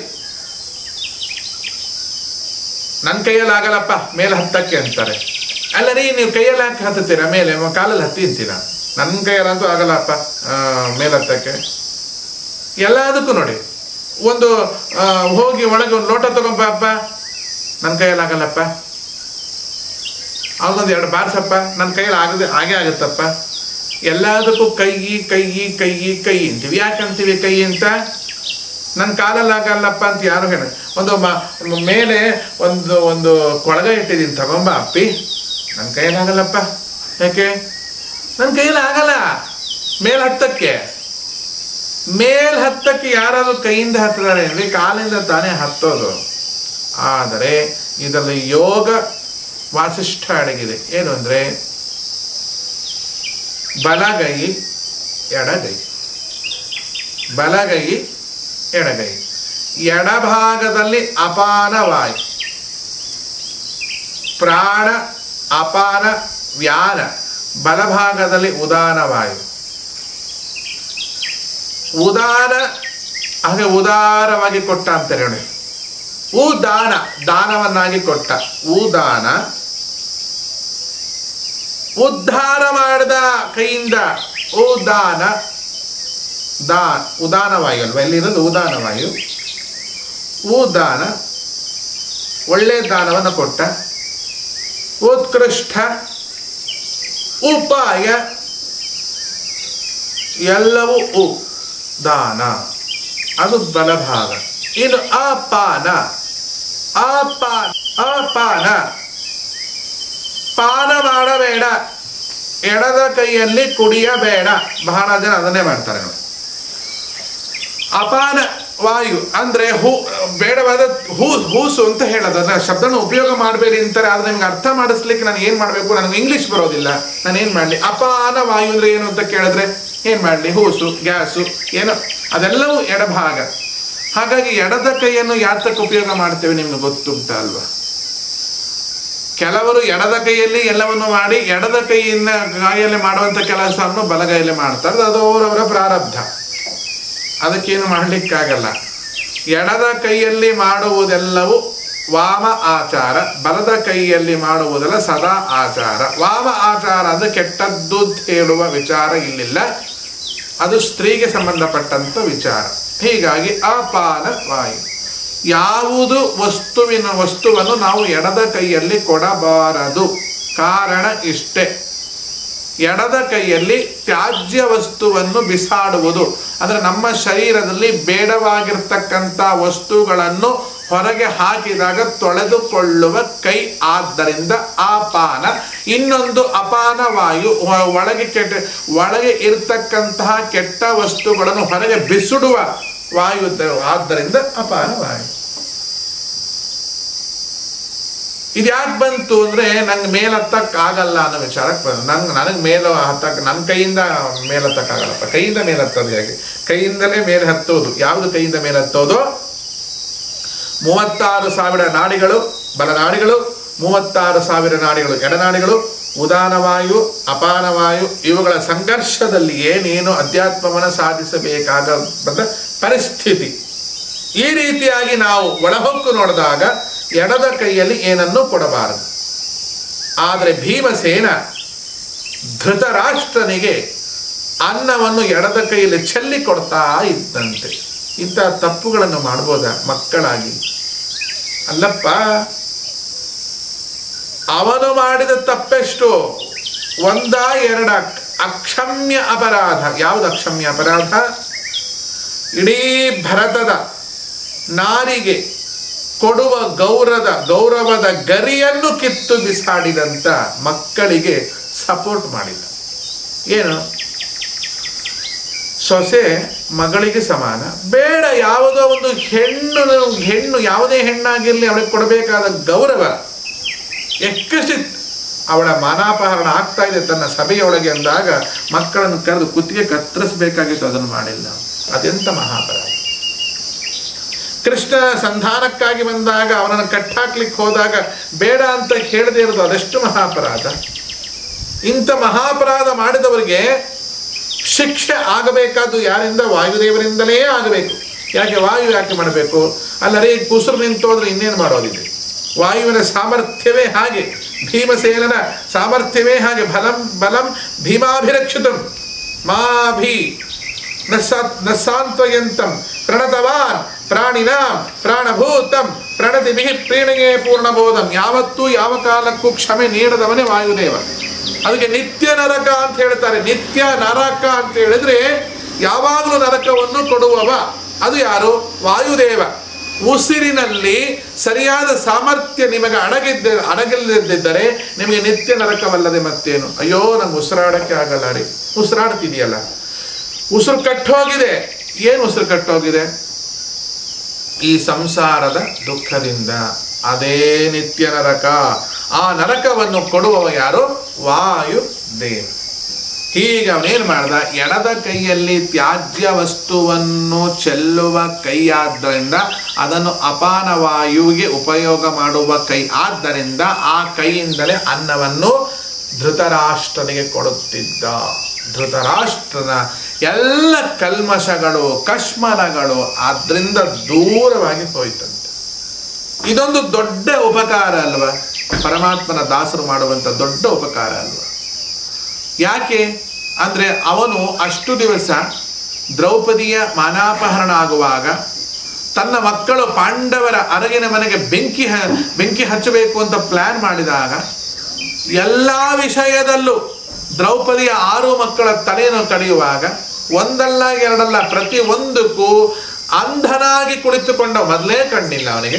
ನನ್ನ ಕೈಯಲ್ಲಿ ಆಗಲ್ಲಪ್ಪ ಮೇಲೆ ಹತ್ತಕ್ಕೆ ಅಂತಾರೆ ಅಲ್ಲ ರೀ ನೀವು ಕೈಯಲ್ಲಿ ಹಾಕಿ ಹತ್ತುತ್ತೀರಾ ಮೇಲೆ ಮ- ಕಾಲಲ್ಲಿ ಹತ್ತಿ ಅಂತೀರಾ ನನ್ನ ಕೈಯಲ್ಲಂತೂ ಆಗಲ್ಲಪ್ಪ ಆ, ಮೇಲೆ ಹತ್ತಕ್ಕೆ ಎಲ್ಲದಕ್ಕೂ ನೋಡಿ ಒಂದು ಆ, ಹೋಗಿ ಒಳಗೆ ಒಂದು ಲೋಟ ತಗೊಂಬಪ್ಪ ನನ್ನ ಕೈಯಲ್ಲಿ ಆಗಲ್ಲಪ್ಪ ಅವನೊಂದು ಎರಡು ಬಾರ್ಸಪ್ಪ ನನ್ನ ಕೈಯಲ್ಲಿ ಆಗದೆ ಹಾಗೆ ಆಗುತ್ತಪ್ಪ ಎಲ್ಲದಕ್ಕೂ ಕೈ ಕೈ ಕೈ ಕೈ ಅಂತೀವಿ ಯಾಕಂತೀವಿ ಕೈ ಅಂತ ನನ್ನ ಕಾಲಲ್ಲಿ ಆಗಲ್ಲಪ್ಪ ಅಂತ ಯಾರು ಹೇಳ ಒಂದು ಮ ಮೇಲೆ ಒಂದು ಒಂದು ಕೊಳಗ ಇಟ್ಟಿದ್ದೀನಿ ತಗೊಂಬ ಅಪ್ಪಿ ನನ್ನ ಕೈಯಲ್ಲಿ ಆಗಲ್ಲಪ್ಪ ಯಾಕೆ ನನ್ನ ಕೈಯಲ್ಲಿ ಆಗಲ್ಲ ಮೇಲ್ ಹತ್ತಕ್ಕೆ ಮೇಲ್ ಹತ್ತಕ್ಕೆ ಯಾರಾದ್ರೂ ಕೈಯಿಂದ ಹತ್ತಿದ್ದಾರೆ ಅಂದ್ರೆ ಕಾಲಿಂದ ತಾನೇ ಹತ್ತೋದು ಆದರೆ ಇದರಲ್ಲಿ ಯೋಗ ವಾಸಿಷ್ಠ ಅಡಗಿದೆ ಏನು ಅಂದ್ರೆ ಬಲಗೈ ಎಡಗೈ ಬಲಗೈ ಎಡಗೈ ಎಡಭಾಗದಲ್ಲಿ ಅಪಾನ ವಾಯು ಪ್ರಾಣ ಅಪಾನ ವ್ಯಾನ ಬಲಭಾಗದಲ್ಲಿ ಉದಾನ ವಾಯು ಉದಾನ ಹಾಗೆ ಉದಾರವಾಗಿ ಕೊಟ್ಟ ಅಂತಾರೆ ನೋಡಿ ಉದಾನ ದಾನವನ್ನಾಗಿ ಕೊಟ್ಟ ಉದಾನ ಉದ್ಧಾರ ಮಾಡಿದ ಕೈಯಿಂದ ಉದಾನ ದಾ ಉದಾನವಾಯು ಅಲ್ವಾ ಎಲ್ಲಿರೋದು ಉದಾನವಾಯು ಉದಾನ ಒಳ್ಳೆ ದಾನವನ್ನು ಕೊಟ್ಟ ಉತ್ಕೃಷ್ಟ ಉಪಾಯ ಎಲ್ಲವೂ ಉ ದಾನ ಅದು ಬಲಭಾಗ ಇನ್ನು ಅಪಾನ ಅಪಾನ ಅಪಾನ ಪಾನ ಮಾಡಬೇಡ ಎಡದ ಕೈಯಲ್ಲಿ ಕುಡಿಯಬೇಡ ಬಹಳ ಜನ ಅದನ್ನೇ ಮಾಡ್ತಾರೆ ನೋಡಿ ಅಪಾನ ವಾಯು ಅಂದ್ರೆ ಹೂ ಬೇಡವಾದ ಹೂ ಹೂಸು ಅಂತ ಹೇಳೋದು ಅದನ್ನ ಶಬ್ದನ ಉಪಯೋಗ ಮಾಡಬೇಡಿ ಅಂತಾರೆ ಆದ್ರೆ ನಿಮ್ಗೆ ಅರ್ಥ ಮಾಡಿಸ್ಲಿಕ್ಕೆ ನಾನು ಏನ್ ಮಾಡಬೇಕು ನನಗೆ ಇಂಗ್ಲಿಷ್ ಬರೋದಿಲ್ಲ ನಾನು ಏನ್ ಮಾಡಲಿ ಅಪಾನ ವಾಯು ಅಂದ್ರೆ ಏನು ಅಂತ ಕೇಳಿದ್ರೆ ಏನ್ ಮಾಡಲಿ ಹೂಸು ಗ್ಯಾಸು ಏನೋ ಅದೆಲ್ಲವೂ ಎಡಭಾಗ ಹಾಗಾಗಿ ಎಡದ ಕೈಯನ್ನು ಯಾತಕ್ಕೆ ಉಪಯೋಗ ಮಾಡ್ತೇವೆ ನಿಮ್ಗೆ ಗೊತ್ತುಂಟ ಅಲ್ವಾ ಕೆಲವರು ಎಡದ ಕೈಯಲ್ಲಿ ಎಲ್ಲವನ್ನು ಮಾಡಿ ಎಡದ ಕೈಯಿಂದ ಕೈಯಲ್ಲಿ ಮಾಡುವಂತ ಕೆಲಸವನ್ನು ಬಲಗೈಯಲ್ಲಿ ಮಾಡ್ತಾರೆ ಅದು ಅವರವರ ಪ್ರಾರಬ್ಧ ಅದಕ್ಕೇನು ಮಾಡಲಿಕ್ಕಾಗಲ್ಲ ಎಡದ ಕೈಯಲ್ಲಿ ಮಾಡುವುದೆಲ್ಲವೂ ವಾಮ ಆಚಾರ ಬಲದ ಕೈಯಲ್ಲಿ ಮಾಡುವುದೆಲ್ಲ ಸದಾ ಆಚಾರ ವಾಮ ಆಚಾರ ಅಂದ್ರೆ ಕೆಟ್ಟದ್ದು ಅಂತ ಹೇಳುವ ವಿಚಾರ ಇಲ್ಲಿಲ್ಲ ಅದು ಸ್ತ್ರೀಗೆ ಸಂಬಂಧಪಟ್ಟಂತ ವಿಚಾರ ಹೀಗಾಗಿ ಅಪಾನ ವಾಯು ಯಾವುದು ವಸ್ತುವಿನ ವಸ್ತುವನ್ನು ನಾವು ಎಡದ ಕೈಯಲ್ಲಿ ಕೊಡಬಾರದು ಕಾರಣ ಇಷ್ಟೇ ಎಡದ ಕೈಯಲ್ಲಿ ತ್ಯಾಜ್ಯ ವಸ್ತುವನ್ನು ಬಿಸಾಡುವುದು ಅಂದ್ರೆ ನಮ್ಮ ಶರೀರದಲ್ಲಿ ಬೇಡವಾಗಿರ್ತಕ್ಕಂಥ ವಸ್ತುಗಳನ್ನು ಹೊರಗೆ ಹಾಕಿದಾಗ ತೊಳೆದುಕೊಳ್ಳುವ ಕೈ ಆದ್ದರಿಂದ ಆಪಾನ ಇನ್ನೊಂದು ಅಪಾನ ವಾಯು ಒ- ಒಳಗೆ ಕೆಟ್ಟ ಒಳಗೆ ಇರ್ತಕ್ಕಂತಹ ಕೆಟ್ಟ ವಸ್ತುಗಳನ್ನು ಹೊರಗೆ ಬಿಸುಡುವ ವಾಯು ತ- ಆದ್ದರಿಂದ ಅಪಾನ ವಾಯು ಇದು ಯಾಕೆ ಬಂತು ಅಂದ್ರೆ ನಂಗೆ ಮೇಲತ್ತಕ್ ಆಗಲ್ಲ ಅನ್ನೋ ವಿಚಾರಕ್ಕೆ ಬಂತು ನಂಗೆ ನನಗೆ ಮೇಲೆ ಹತ್ತಕ್ ನನ್ನ ಕೈಯಿಂದ ಮೇಲೆ ಹತ್ತಕ್ಕಾಗಲ್ಲಪ್ಪ ಕೈಯಿಂದ ಮೇಲೆ ಹತ್ತೋದು ಹೇಗೆ ಕೈಯಿಂದಲೇ ಮೇಲೆ ಹತ್ತೋದು ಯಾವುದು ಕೈಯಿಂದ ಮೇಲೆ ಹತ್ತೋದು ಮೂವತ್ತಾರು ಸಾವಿರ ನಾಡಿಗಳು ಬಲನಾಡಿಗಳು ಮೂವತ್ತಾರು ಸಾವಿರ ನಾಡಿಗಳು ಎಡನಾಡಿಗಳು ಉದಾನವಾಯು ಅಪಾನವಾಯು ಇವುಗಳ ಸಂಘರ್ಷದಲ್ಲಿಯೇ ನೀನು ಅಧ್ಯಾತ್ಮವನ್ನು ಸಾಧಿಸಬೇಕಾದ ಪರಿಸ್ಥಿತಿ ಈ ರೀತಿಯಾಗಿ ನಾವು ಒಳಹೊಕ್ಕು ನೋಡಿದಾಗ ಎಡದ ಕೈಯಲ್ಲಿ ಏನನ್ನೂ ಕೊಡಬಾರದು ಆದರೆ ಭೀಮಸೇನ ಧೃತರಾಷ್ಟ್ರನಿಗೆ ಅನ್ನವನ್ನು ಎಡದ ಕೈಯಲ್ಲಿ ಚೆಲ್ಲಿ ಕೊಡ್ತಾ ಇದ್ದಂತೆ ಇಂಥ ತಪ್ಪುಗಳನ್ನು ಮಾಡ್ಬೋದ ಮಕ್ಕಳಾಗಿ ಅಲ್ಲಪ್ಪ ಅವನು ಮಾಡಿದ ತಪ್ಪೆಷ್ಟು ಒಂದ ಎರಡ ಅಕ್ಷಮ್ಯ ಅಪರಾಧ ಯಾವುದು ಅಕ್ಷಮ್ಯ ಅಪರಾಧ ಇಡೀ ಭರತದ ನಾರಿಗೆ ಕೊಡುವ ಗೌರವದ ಗೌರವದ ಗರಿಯನ್ನು ಕಿತ್ತು ಬಿಸಾಡಿದಂತ ಮಕ್ಕಳಿಗೆ ಸಪೋರ್ಟ್ ಮಾಡಿದ ಏನು ಸೊಸೆ ಮಗಳಿಗೆ ಸಮಾನ ಬೇಡ ಯಾವುದೋ ಒಂದು ಹೆಣ್ಣು ಹೆಣ್ಣು ಯಾವುದೇ ಹೆಣ್ಣಾಗಿರಲಿ ಅವಳಿಗೆ ಕೊಡಬೇಕಾದ ಗೌರವ ಎಕ್ಕಸಿತ್ ಅವಳ ಮಾನಾಪಹರಣ ಆಗ್ತಾ ಇದೆ ತನ್ನ ಸಭೆಯೊಳಗೆ ಅಂದಾಗ ಮಕ್ಕಳನ್ನು ಕರೆದು ಕುತ್ತಿಗೆ ಕತ್ತರಿಸಬೇಕಾಗಿತ್ತು ಅದನ್ನು ಮಾಡಿಲ್ಲ ಅದೆಂತ ಮಹಾಪರಾಧ ಕೃಷ್ಣ ಸಂಧಾನಕ್ಕಾಗಿ ಬಂದಾಗ ಅವನನ್ನು ಕಟ್ಟಾಕ್ಲಿಕ್ಕೆ ಹೋದಾಗ ಬೇಡ ಅಂತ ಹೇಳದೇ ಇರೋದು ಅದೆಷ್ಟು ಮಹಾಪರಾಧ ಇಂಥ ಮಹಾಪರಾಧ ಮಾಡಿದವರಿಗೆ ಶಿಕ್ಷೆ ಆಗಬೇಕಾದ್ದು ಯಾರಿಂದ ವಾಯುದೇವರಿಂದಲೇ ಆಗಬೇಕು ಯಾಕೆ ವಾಯು ಯಾಕೆ ಮಾಡಬೇಕು ಅಲ್ಲರೇ ಕುಸುರು ನಿಂತೋದ್ರೆ ಇನ್ನೇನು ಮಾಡೋದಿದೆ ವಾಯುವಿನ ಸಾಮರ್ಥ್ಯವೇ ಹಾಗೆ ಭೀಮಸೇನನ ಸಾಮರ್ಥ್ಯವೇ ಹಾಗೆ ಬಲಂ ಬಲಂ ಭೀಮಾಭಿರಕ್ಷಿತಂ ಮಾಭಿ ನಸ್ಸಾಂತ್ವಯಂತಂ ಪ್ರಣತವಾನ್ ಪ್ರಾಣಿನಾಂ ಪ್ರಾಣಭೂತಂ ಪ್ರಣತಿಭಿ ಪ್ರೀಣಿಗೆ ಪೂರ್ಣಬೋಧಂ ಯಾವತ್ತೂ ಯಾವ ಕಾಲಕ್ಕೂ ಕ್ಷಮೆ ನೀಡದವನೇ ವಾಯುದೇವ ಅದಕ್ಕೆ ನಿತ್ಯ ನರಕ ಅಂತ ಹೇಳ್ತಾರೆ ನಿತ್ಯ ನರಕ ಅಂತ ಹೇಳಿದ್ರೆ ಯಾವಾಗಲೂ ನರಕವನ್ನು ಕೊಡುವವ ಅದು ಯಾರು ವಾಯುದೇವ ಉಸಿರಿನಲ್ಲಿ ಸರಿಯಾದ ಸಾಮರ್ಥ್ಯ ನಿಮಗೆ ಅಡಗಿದ್ದ ಅಡಗಿಲ್ಲದಿದ್ದರೆ ನಿಮಗೆ ನಿತ್ಯ ನರಕವಲ್ಲದೆ ಮತ್ತೇನು ಅಯ್ಯೋ ನಂಗೆ ಉಸಿರಾಡಕ್ಕೆ ಆಗಲ್ಲ ರೀ ಉಸಿರಾಡ್ತಿದೆಯಲ್ಲ ಉಸಿರು ಕಟ್ಟೋಗಿದೆ ಏನು ಉಸಿರು ಕಟ್ಟೋಗಿದೆ ಈ ಸಂಸಾರದ ದುಃಖದಿಂದ ಅದೇ ನಿತ್ಯ ನರಕ ಆ ನರಕವನ್ನು ಕೊಡುವವ ಯಾರು ವಾಯು ದೇವ ಹೀಗೆ ಅವನೇನು ಮಾಡ್ದ ಎಡದ ಕೈಯಲ್ಲಿ ತ್ಯಾಜ್ಯ ವಸ್ತುವನ್ನು ಚೆಲ್ಲುವ ಕೈಯಾದ್ದರಿಂದ ಅದನ್ನು ಅಪಾನ ವಾಯುವಿಗೆ ಉಪಯೋಗ ಮಾಡುವ ಕೈ ಆದ್ದರಿಂದ ಆ ಕೈಯಿಂದಲೇ ಅನ್ನವನ್ನು ಧೃತರಾಷ್ಟ್ರನಿಗೆ ಕೊಡುತ್ತಿದ್ದ ಧೃತರಾಷ್ಟ್ರನ ಎಲ್ಲ ಕಲ್ಮಶಗಳು ಕಶ್ಮಲಗಳು ಅದರಿಂದ ದೂರವಾಗಿ ಹೋಯ್ತಂತೆ ಇದೊಂದು ದೊಡ್ಡ ಉಪಕಾರ ಅಲ್ವಾ ಪರಮಾತ್ಮನ ದಾಸರು ಮಾಡುವಂಥ ದೊಡ್ಡ ಉಪಕಾರ ಅಲ್ವಾ ಯಾಕೆ ಅಂದರೆ ಅವನು ಅಷ್ಟು ದಿವಸ ದ್ರೌಪದಿಯ ಮಾನಾಪಹರಣ ಆಗುವಾಗ ತನ್ನ ಮಕ್ಕಳು ಪಾಂಡವರ ಅರಗಿನ ಮನೆಗೆ ಬೆಂಕಿ ಹ ಬೆಂಕಿ ಹಚ್ಚಬೇಕು ಅಂತ ಪ್ಲ್ಯಾನ್ ಮಾಡಿದಾಗ ಎಲ್ಲ ವಿಷಯದಲ್ಲೂ ದ್ರೌಪದಿಯ ಆರು ಮಕ್ಕಳ ತಲೆಯನ್ನು ಕಡಿಯುವಾಗ ಒಂದಲ್ಲ ಎರಡಲ್ಲ ಪ್ರತಿ ಒಂದಕ್ಕೂ ಅಂಧನಾಗಿ ಕುಳಿತುಕೊಂಡ ಮೊದಲೇ ಕಣ್ಣಿಲ್ಲ ಅವನಿಗೆ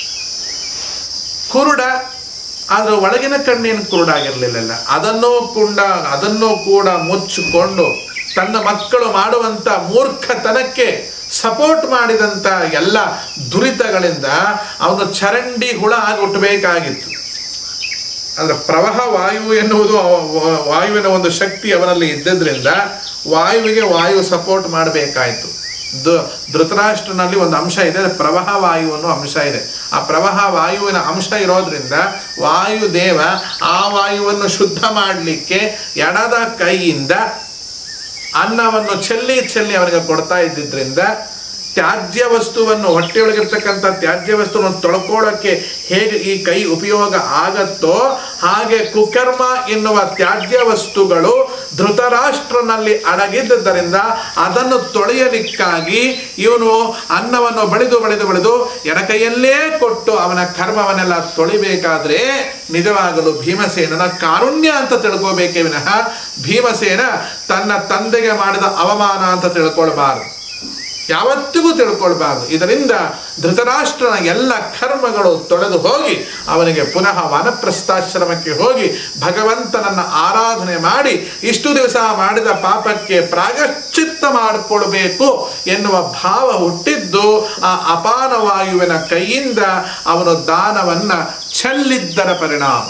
ಕುರುಡ ಆದ್ರೆ ಒಳಗಿನ ಕಣ್ಣೇನು ಕುರುಡಾಗಿರ್ಲಿಲ್ಲ ಅದನ್ನೂ ಕೂಡ ಅದನ್ನೂ ಕೂಡ ಮುಚ್ಚಿಕೊಂಡು ತನ್ನ ಮಕ್ಕಳು ಮಾಡುವಂತ ಮೂರ್ಖತನಕ್ಕೆ ಸಪೋರ್ಟ್ ಮಾಡಿದಂತ ಎಲ್ಲ ದುರಿತಗಳಿಂದ ಅವನು ಚರಂಡಿ ಹುಳ ಆಗಿ ಹುಟ್ಟಬೇಕಾಗಿತ್ತು ಅಂದ್ರೆ ಪ್ರವಾಹ ವಾಯು ಎನ್ನುವುದು ಅವ- ವ- ವಾಯುವಿನ ಒಂದು ಶಕ್ತಿ ಅವನಲ್ಲಿ ಇದ್ದದ್ರಿಂದ ವಾಯುವಿಗೆ ವಾಯು ಸಪೋರ್ಟ್ ಮಾಡಬೇಕಾಯ್ತು ದ ಧೃತರಾಷ್ಟ್ರನಲ್ಲಿ ಒಂದು ಅಂಶ ಇದೆ ಅದು ಪ್ರವಾಹ ವಾಯು ಅನ್ನೋ ಅಂಶ ಇದೆ ಆ ಪ್ರವಾಹ ವಾಯುವಿನ ಅಂಶ ಇರೋದ್ರಿಂದ ವಾಯುದೇವ ಆ ವಾಯುವನ್ನು ಶುದ್ಧ ಮಾಡಲಿಕ್ಕೆ ಎಡದ ಕೈಯಿಂದ ಅನ್ನವನ್ನು ಚೆಲ್ಲಿ ಚೆಲ್ಲಿ ಅವರಿಗೆ ಕೊಡ್ತಾ ಇದ್ದಿದ್ರಿಂದ ತ್ಯಾಜ್ಯ ವಸ್ತುವನ್ನು ಹೊಟ್ಟೆಯೊಳಗಿರ್ತಕ್ಕಂಥ ತ್ಯಾಜ್ಯ ವಸ್ತುವನ್ನು ತೊಳ್ಕೊಳ್ಳೋಕ್ಕೆ ಹೇಗೆ ಈ ಕೈ ಉಪಯೋಗ ಆಗತ್ತೋ ಹಾಗೆ ಕುಕರ್ಮ ಎನ್ನುವ ತ್ಯಾಜ್ಯ ವಸ್ತುಗಳು ಧೃತರಾಷ್ಟ್ರನಲ್ಲಿ ಅಡಗಿದ್ದರಿಂದ ಅದನ್ನು ತೊಳೆಯಲಿಕ್ಕಾಗಿ ಇವನು ಅನ್ನವನ್ನು ಬಳಿದು ಬಳಿದು ಬಳಿದು ಎಡಕೈಯಲ್ಲೇ ಕೊಟ್ಟು ಅವನ ಕರ್ಮವನ್ನೆಲ್ಲ ತೊಳಿಬೇಕಾದ್ರೆ ನಿಜವಾಗಲು ಭೀಮಸೇನನ ಕಾರುಣ್ಯ ಅಂತ ತಿಳ್ಕೋಬೇಕೇ ವಿನಃ ಭೀಮಸೇನ ತನ್ನ ತಂದೆಗೆ ಮಾಡಿದ ಅವಮಾನ ಅಂತ ತಿಳ್ಕೊಳ್ಬಾರದು ಯಾವತ್ತಿಗೂ ತಿಳ್ಕೊಳ್ಬಾರ್ದು ಇದರಿಂದ ಧೃತರಾಷ್ಟ್ರನ ಎಲ್ಲ ಕರ್ಮಗಳು ತೊಳೆದು ಹೋಗಿ ಅವನಿಗೆ ಪುನಃ ವನಪ್ರಸ್ಥಾಶ್ರಮಕ್ಕೆ ಹೋಗಿ ಭಗವಂತನನ್ನ ಆರಾಧನೆ ಮಾಡಿ ಇಷ್ಟು ದಿವಸ ಮಾಡಿದ ಪಾಪಕ್ಕೆ ಪ್ರಾಗಶ್ಚಿತ್ತ ಮಾಡಿಕೊಳ್ಬೇಕು ಎನ್ನುವ ಭಾವ ಹುಟ್ಟಿದ್ದು ಆ ಅಪಾನ ವಾಯುವಿನ ಕೈಯಿಂದ ಅವನು ದಾನವನ್ನ ಚೆಲ್ಲಿದ್ದರ ಪರಿಣಾಮ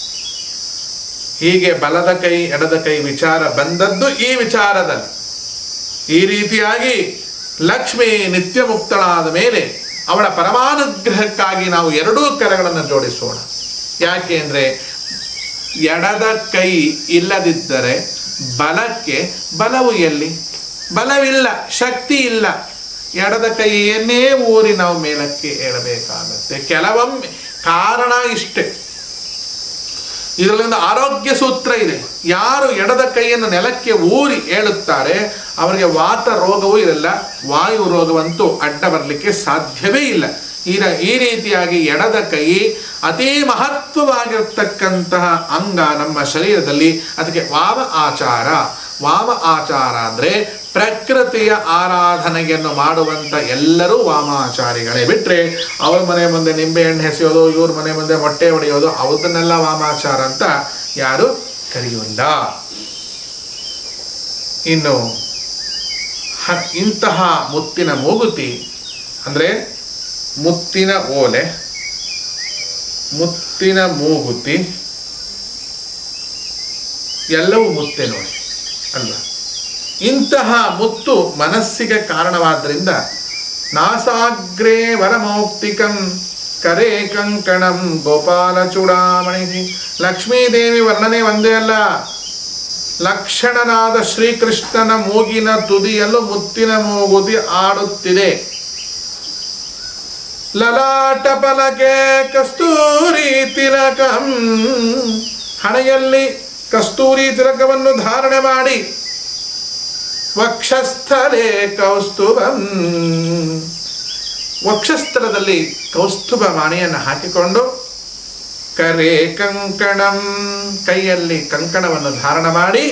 ಹೀಗೆ ಬಲದ ಕೈ ಎಡದ ಕೈ ವಿಚಾರ ಬಂದದ್ದು ಈ ವಿಚಾರದಲ್ಲಿ ಈ ರೀತಿಯಾಗಿ ಲಕ್ಷ್ಮಿ ನಿತ್ಯ ಮುಕ್ತಳಾದ ಮೇಲೆ ಅವಳ ಪರಮಾನುಗ್ರಹಕ್ಕಾಗಿ ನಾವು ಎರಡೂ ಕರಗಳನ್ನು ಜೋಡಿಸೋಣ ಯಾಕೆ ಅಂದರೆ ಎಡದ ಕೈ ಇಲ್ಲದಿದ್ದರೆ ಬಲಕ್ಕೆ ಬಲವು ಎಲ್ಲಿ ಬಲವಿಲ್ಲ ಶಕ್ತಿ ಇಲ್ಲ ಎಡದ ಕೈಯನ್ನೇ ಊರಿ ನಾವು ಮೇಲಕ್ಕೆ ಏಳಬೇಕಾಗತ್ತೆ ಕೆಲವೊಮ್ಮೆ ಕಾರಣ ಇಷ್ಟೇ ಇದರಲ್ಲಿ ಒಂದು ಆರೋಗ್ಯ ಸೂತ್ರ ಇದೆ ಯಾರು ಎಡದ ಕೈಯನ್ನು ನೆಲಕ್ಕೆ ಊರಿ ಏಳುತ್ತಾರೆ ಅವರಿಗೆ ವಾತ ರೋಗವೂ ಇರಲ್ಲ ವಾಯು ರೋಗವಂತೂ ಅಡ್ಡ ಬರಲಿಕ್ಕೆ ಸಾಧ್ಯವೇ ಇಲ್ಲ ಈ ರ- ಈ ರೀತಿಯಾಗಿ ಎಡದ ಕೈ ಅತಿ ಮಹತ್ವವಾಗಿರ್ತಕ್ಕಂತಹ ಅಂಗ ನಮ್ಮ ಶರೀರದಲ್ಲಿ ಅದಕ್ಕೆ ವಾಮ ಆಚಾರ ವಾಮ ಆಚಾರ ಅಂದರೆ ಪ್ರಕೃತಿಯ ಆರಾಧನೆಯನ್ನು ಮಾಡುವಂಥ ಎಲ್ಲರೂ ವಾಮಾಚಾರಿಗಳೇ ಬಿಟ್ಟರೆ ಅವ್ರ ಮನೆ ಮುಂದೆ ನಿಂಬೆ ಹಣ್ಣು ಎಸೆಯೋದು ಇವ್ರ ಮನೆ ಮುಂದೆ ಮೊಟ್ಟೆ ಹೊಡೆಯೋದು ಅವದನ್ನೆಲ್ಲ ವಾಮಾಚಾರ ಅಂತ ಯಾರು ಕರೆಯುವುದಿಲ್ಲ ಇನ್ನು ಹ- ಇಂತಹ ಮುತ್ತಿನ ಮೂಗುತಿ ಅಂದರೆ ಮುತ್ತಿನ ಓಲೆ ಮುತ್ತಿನ ಮೂಗುತಿ ಎಲ್ಲವೂ ಮುತ್ತೆ ನೋಡಿ ಅಲ್ವಾ ಇಂತಹ ಮುತ್ತು ಮನಸ್ಸಿಗೆ ಕಾರಣವಾದ್ರಿಂದ ನಾಸಾಗ್ರೇ ವರಮೌಕ್ತಿಕಂ ಕರೆ ಕಂಕಣಂ ಗೋಪಾಲ ಚೂಡಾಮಣಿ ಲಕ್ಷ್ಮೀದೇವಿ ವರ್ಣನೆ ಒಂದೇ ಅಲ್ಲ ಲಕ್ಷಣನಾದ ಶ್ರೀಕೃಷ್ಣನ ಮೂಗಿನ ತುದಿಯಲ್ಲೂ ಮುತ್ತಿನ ಮೂಗುತಿ ಆಡುತ್ತಿದೆ ಲಲಾಟ ಫಲಕೆ ಕಸ್ತೂರಿ ತಿಲಕಂ ಹಣೆಯಲ್ಲಿ ಕಸ್ತೂರಿ ತಿಲಕವನ್ನು ಧಾರಣೆ ಮಾಡಿ ವಕ್ಷಸ್ಥಲೇ ಕೌಸ್ತುಭಂ ವಕ್ಷಸ್ಥಳದಲ್ಲಿ ಕೌಸ್ತುಭ ಮಾಣಿಯನ್ನು ಹಾಕಿಕೊಂಡು ಕರೆ ಕಂಕಣಂ ಕೈಯಲ್ಲಿ ಕಂಕಣವನ್ನು ಧಾರಣ ಮಾಡಿ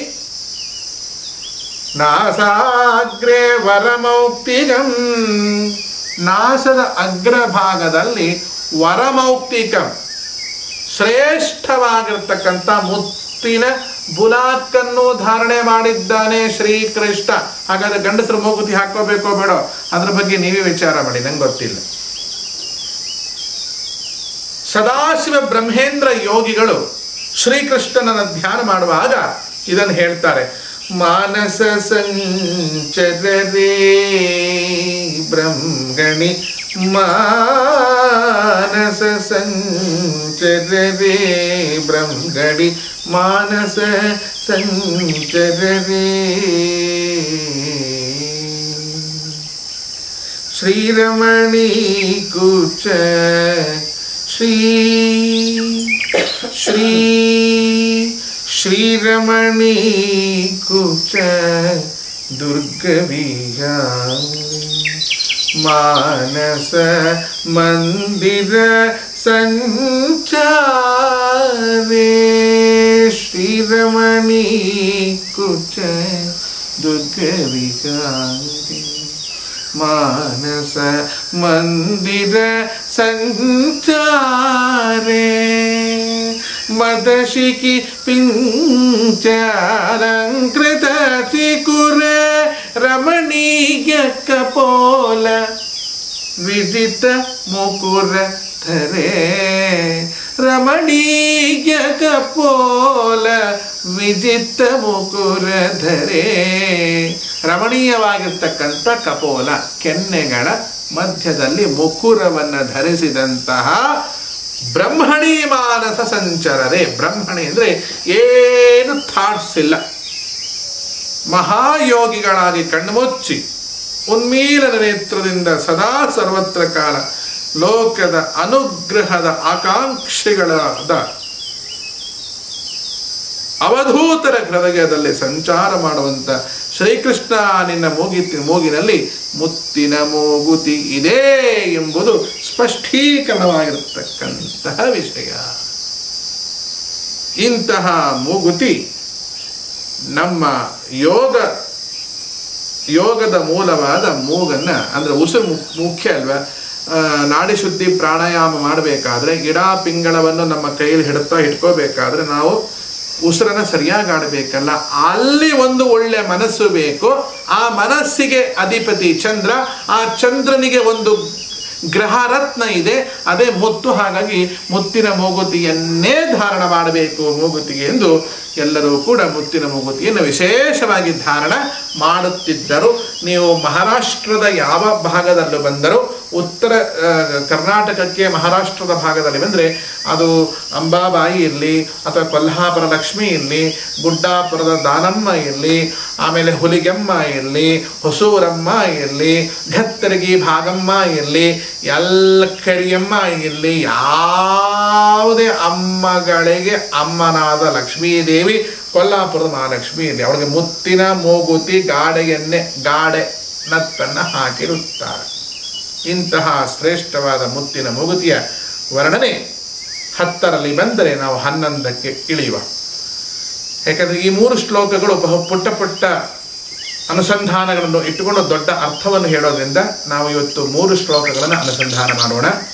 ನಾಸಾಗ್ರೇ ವರಮೌಕ್ತಿಗಂ ನಾಸದ ಅಗ್ರಭಾಗದಲ್ಲಿ ವರಮೌಕ್ತಿಕಂ ಶ್ರೇಷ್ಠವಾಗಿರ್ತಕ್ಕಂಥ ಮುತ್ತಿನ ಬುಲಾಕನ್ನು ಧಾರಣೆ ಮಾಡಿದ್ದಾನೆ ಶ್ರೀಕೃಷ್ಣ ಹಾಗಾದ್ರೆ ಗಂಡಸರು ಮೂಗುತಿ ಹಾಕೋಬೇಕೋ ಬೇಡೋ ಅದ್ರ ಬಗ್ಗೆ ನೀವೇ ವಿಚಾರ ಮಾಡಿ ನಂಗೆ ಗೊತ್ತಿಲ್ಲ ಸದಾಶಿವ ಬ್ರಹ್ಮೇಂದ್ರ ಯೋಗಿಗಳು ಶ್ರೀಕೃಷ್ಣನನ್ನ ಧ್ಯಾನ ಮಾಡುವಾಗ ಇದನ್ನು ಹೇಳ್ತಾರೆ ಮಾನಸ ಸಂಚರರೇ ಬ್ರಹ್ಮಣಿ ಮಾನಸ ಸಂಚರರೇ ಬ್ರಹ್ಮಣಿ ಮಾನಸ ಸಂಚರರೇ ಶ್ರೀರಮಣಿ ಕುಚ ಶ್ರೀ ಶ್ರೀ ಶ್ರೀರಮಣಿ ಕುಚ ದುರ್ಗವಿಹಾರಿ ಮಾನಸ ಮಂದಿರ ಸಂಚಾರೇ ಶ್ರೀರಮಣಿ ಕುಚ ದುರ್ಗವಿಹಾರಿ ಮಾನಸ ಮಂದಿರ ಸಂಚಾರೇ ಮದಶಿಕಿ ಪಿಂಚಾಲಂಕೃತ ಚಿಕುರ ರಮಣೀಯ ಕಪೋಲ ವಿದಿತ ಮುಕುರ ಧರೆ ರಮಣೀಯ ಕಪೋಲ ವಿಜಿತ ಮುಕುರ ಧರೆ ರಮಣೀಯವಾಗಿರ್ತಕ್ಕಂಥ ಕಪೋಲ ಕೆನ್ನೆಗಳ ಮಧ್ಯದಲ್ಲಿ ಮುಕುರವನ್ನು ಧರಿಸಿದಂತಹ ಬ್ರಹ್ಮಣಿ ಮಾನಸ ಸಂಚರರೆ ಬ್ರಹ್ಮಣಿ ಅಂದರೆ ಏನು ಥಾಟ್ಸ್ ಇಲ್ಲ ಮಹಾಯೋಗಿಗಳಾಗಿ ಕಣ್ಮುಚ್ಚಿ ಉನ್ಮೀಲನ ನೇತ್ರದಿಂದ ಸದಾ ಸರ್ವತ್ರ ಕಾಲ ಲೋಕದ ಅನುಗ್ರಹದ ಆಕಾಂಕ್ಷೆಗಳಾದ ಅವಧೂತರ ಹೃದಯದಲ್ಲಿ ಸಂಚಾರ ಮಾಡುವಂತ ಶ್ರೀಕೃಷ್ಣ ನಿನ್ನ ಮೂಗಿತಿ ಮೂಗಿನಲ್ಲಿ ಮುತ್ತಿನ ಮೂಗುತಿ ಇದೆ ಎಂಬುದು ಸ್ಪಷ್ಟೀಕರಣವಾಗಿರತಕ್ಕಂತಹ ವಿಷಯ ಇಂತಹ ಮೂಗುತಿ ನಮ್ಮ ಯೋಗ ಯೋಗದ ಮೂಲವಾದ ಮೂಗನ್ನ ಅಂದ್ರೆ ಉಸಿರು ಮು- ಮುಖ್ಯ ಅಲ್ವಾ ಆ, ನಾಡಿ ಶುದ್ಧಿ ಪ್ರಾಣಾಯಾಮ ಮಾಡಬೇಕಾದ್ರೆ ಗಿಡ ಪಿಂಗಳವನ್ನು ನಮ್ಮ ಕೈಯಲ್ಲಿ ಹಿಡ್ತಾ ಇಟ್ಕೋಬೇಕಾದ್ರೆ ನಾವು ಉಸಿರನ್ನ ಸರಿಯಾಗಿ ಆಡಬೇಕಲ್ಲ ಅಲ್ಲಿ ಒಂದು ಒಳ್ಳೆ ಮನಸ್ಸು ಬೇಕು ಆ ಮನಸ್ಸಿಗೆ ಅಧಿಪತಿ ಚಂದ್ರ ಆ ಚಂದ್ರನಿಗೆ ಒಂದು ಗ್ರಹ ರತ್ನ ಇದೆ ಅದೇ ಮುತ್ತು ಹಾಗಾಗಿ ಮುತ್ತಿನ ಮೂಗುತಿಯನ್ನೇ ಧಾರಣ ಮಾಡಬೇಕು ಮೂಗುತಿಗೆ ಎಂದು ಎಲ್ಲರೂ ಕೂಡ ಮುತ್ತಿನ ಮೂಗುತಿಯನ್ನು ವಿಶೇಷವಾಗಿ ಧಾರಣ ಮಾಡುತ್ತಿದ್ದರು ನೀವು ಮಹಾರಾಷ್ಟ್ರದ ಯಾವ ಭಾಗದಲ್ಲೂ ಬಂದರೂ ಉತ್ತರ ಆ, ಕರ್ನಾಟಕಕ್ಕೆ ಮಹಾರಾಷ್ಟ್ರದ ಭಾಗದಲ್ಲಿ ಬಂದರೆ ಅದು ಅಂಬಾಬಾಯಿ ಇರಲಿ ಅಥವಾ ಕೊಲ್ಹಾಪುರ ಲಕ್ಷ್ಮಿ ಇರಲಿ ಗುಡ್ಡಾಪುರದ ದಾನಮ್ಮ ಇರಲಿ ಆಮೇಲೆ ಹುಲಿಗೆಮ್ಮ ಇರಲಿ ಹೊಸೂರಮ್ಮ ಇರಲಿ ಘತ್ತರಗಿ ಭಾಗಮ್ಮ ಇರಲಿ ಎಲ್ಲ ಕರಿಯಮ್ಮ ಇರಲಿ ಯಾವುದೇ ಅಮ್ಮಗಳಿಗೆ ಅಮ್ಮನಾದ ಲಕ್ಷ್ಮೀದೇವಿ ಕೊಲ್ಲಾಪುರದ ಮಹಾಲಕ್ಷ್ಮಿ ಇರಲಿ ಅವಳಿಗೆ ಮುತ್ತಿನ ಮೂಗುತಿ ಗಾಡೆಯನ್ನೇ ಗಾಡೆ ನತ್ತನ್ನು ಹಾಕಿರುತ್ತಾರೆ ಇಂತಹ ಶ್ರೇಷ್ಠವಾದ ಮುತ್ತಿನ ಮೂಗುತಿಯ ವರ್ಣನೆ ಹತ್ತರಲ್ಲಿ ಬಂದರೆ ನಾವು ಹನ್ನೊಂದಕ್ಕೆ ಇಳಿಯುವ ಯಾಕಂದರೆ ಈ ಮೂರು ಶ್ಲೋಕಗಳು ಬಹು ಪುಟ್ಟ ಪುಟ್ಟ ಅನುಸಂಧಾನಗಳನ್ನು ಇಟ್ಟುಕೊಂಡು ದೊಡ್ಡ ಅರ್ಥವನ್ನು ಹೇಳೋದ್ರಿಂದ ನಾವು ಇವತ್ತು ಮೂರು ಶ್ಲೋಕಗಳನ್ನು ಅನುಸಂಧಾನ ಮಾಡೋಣ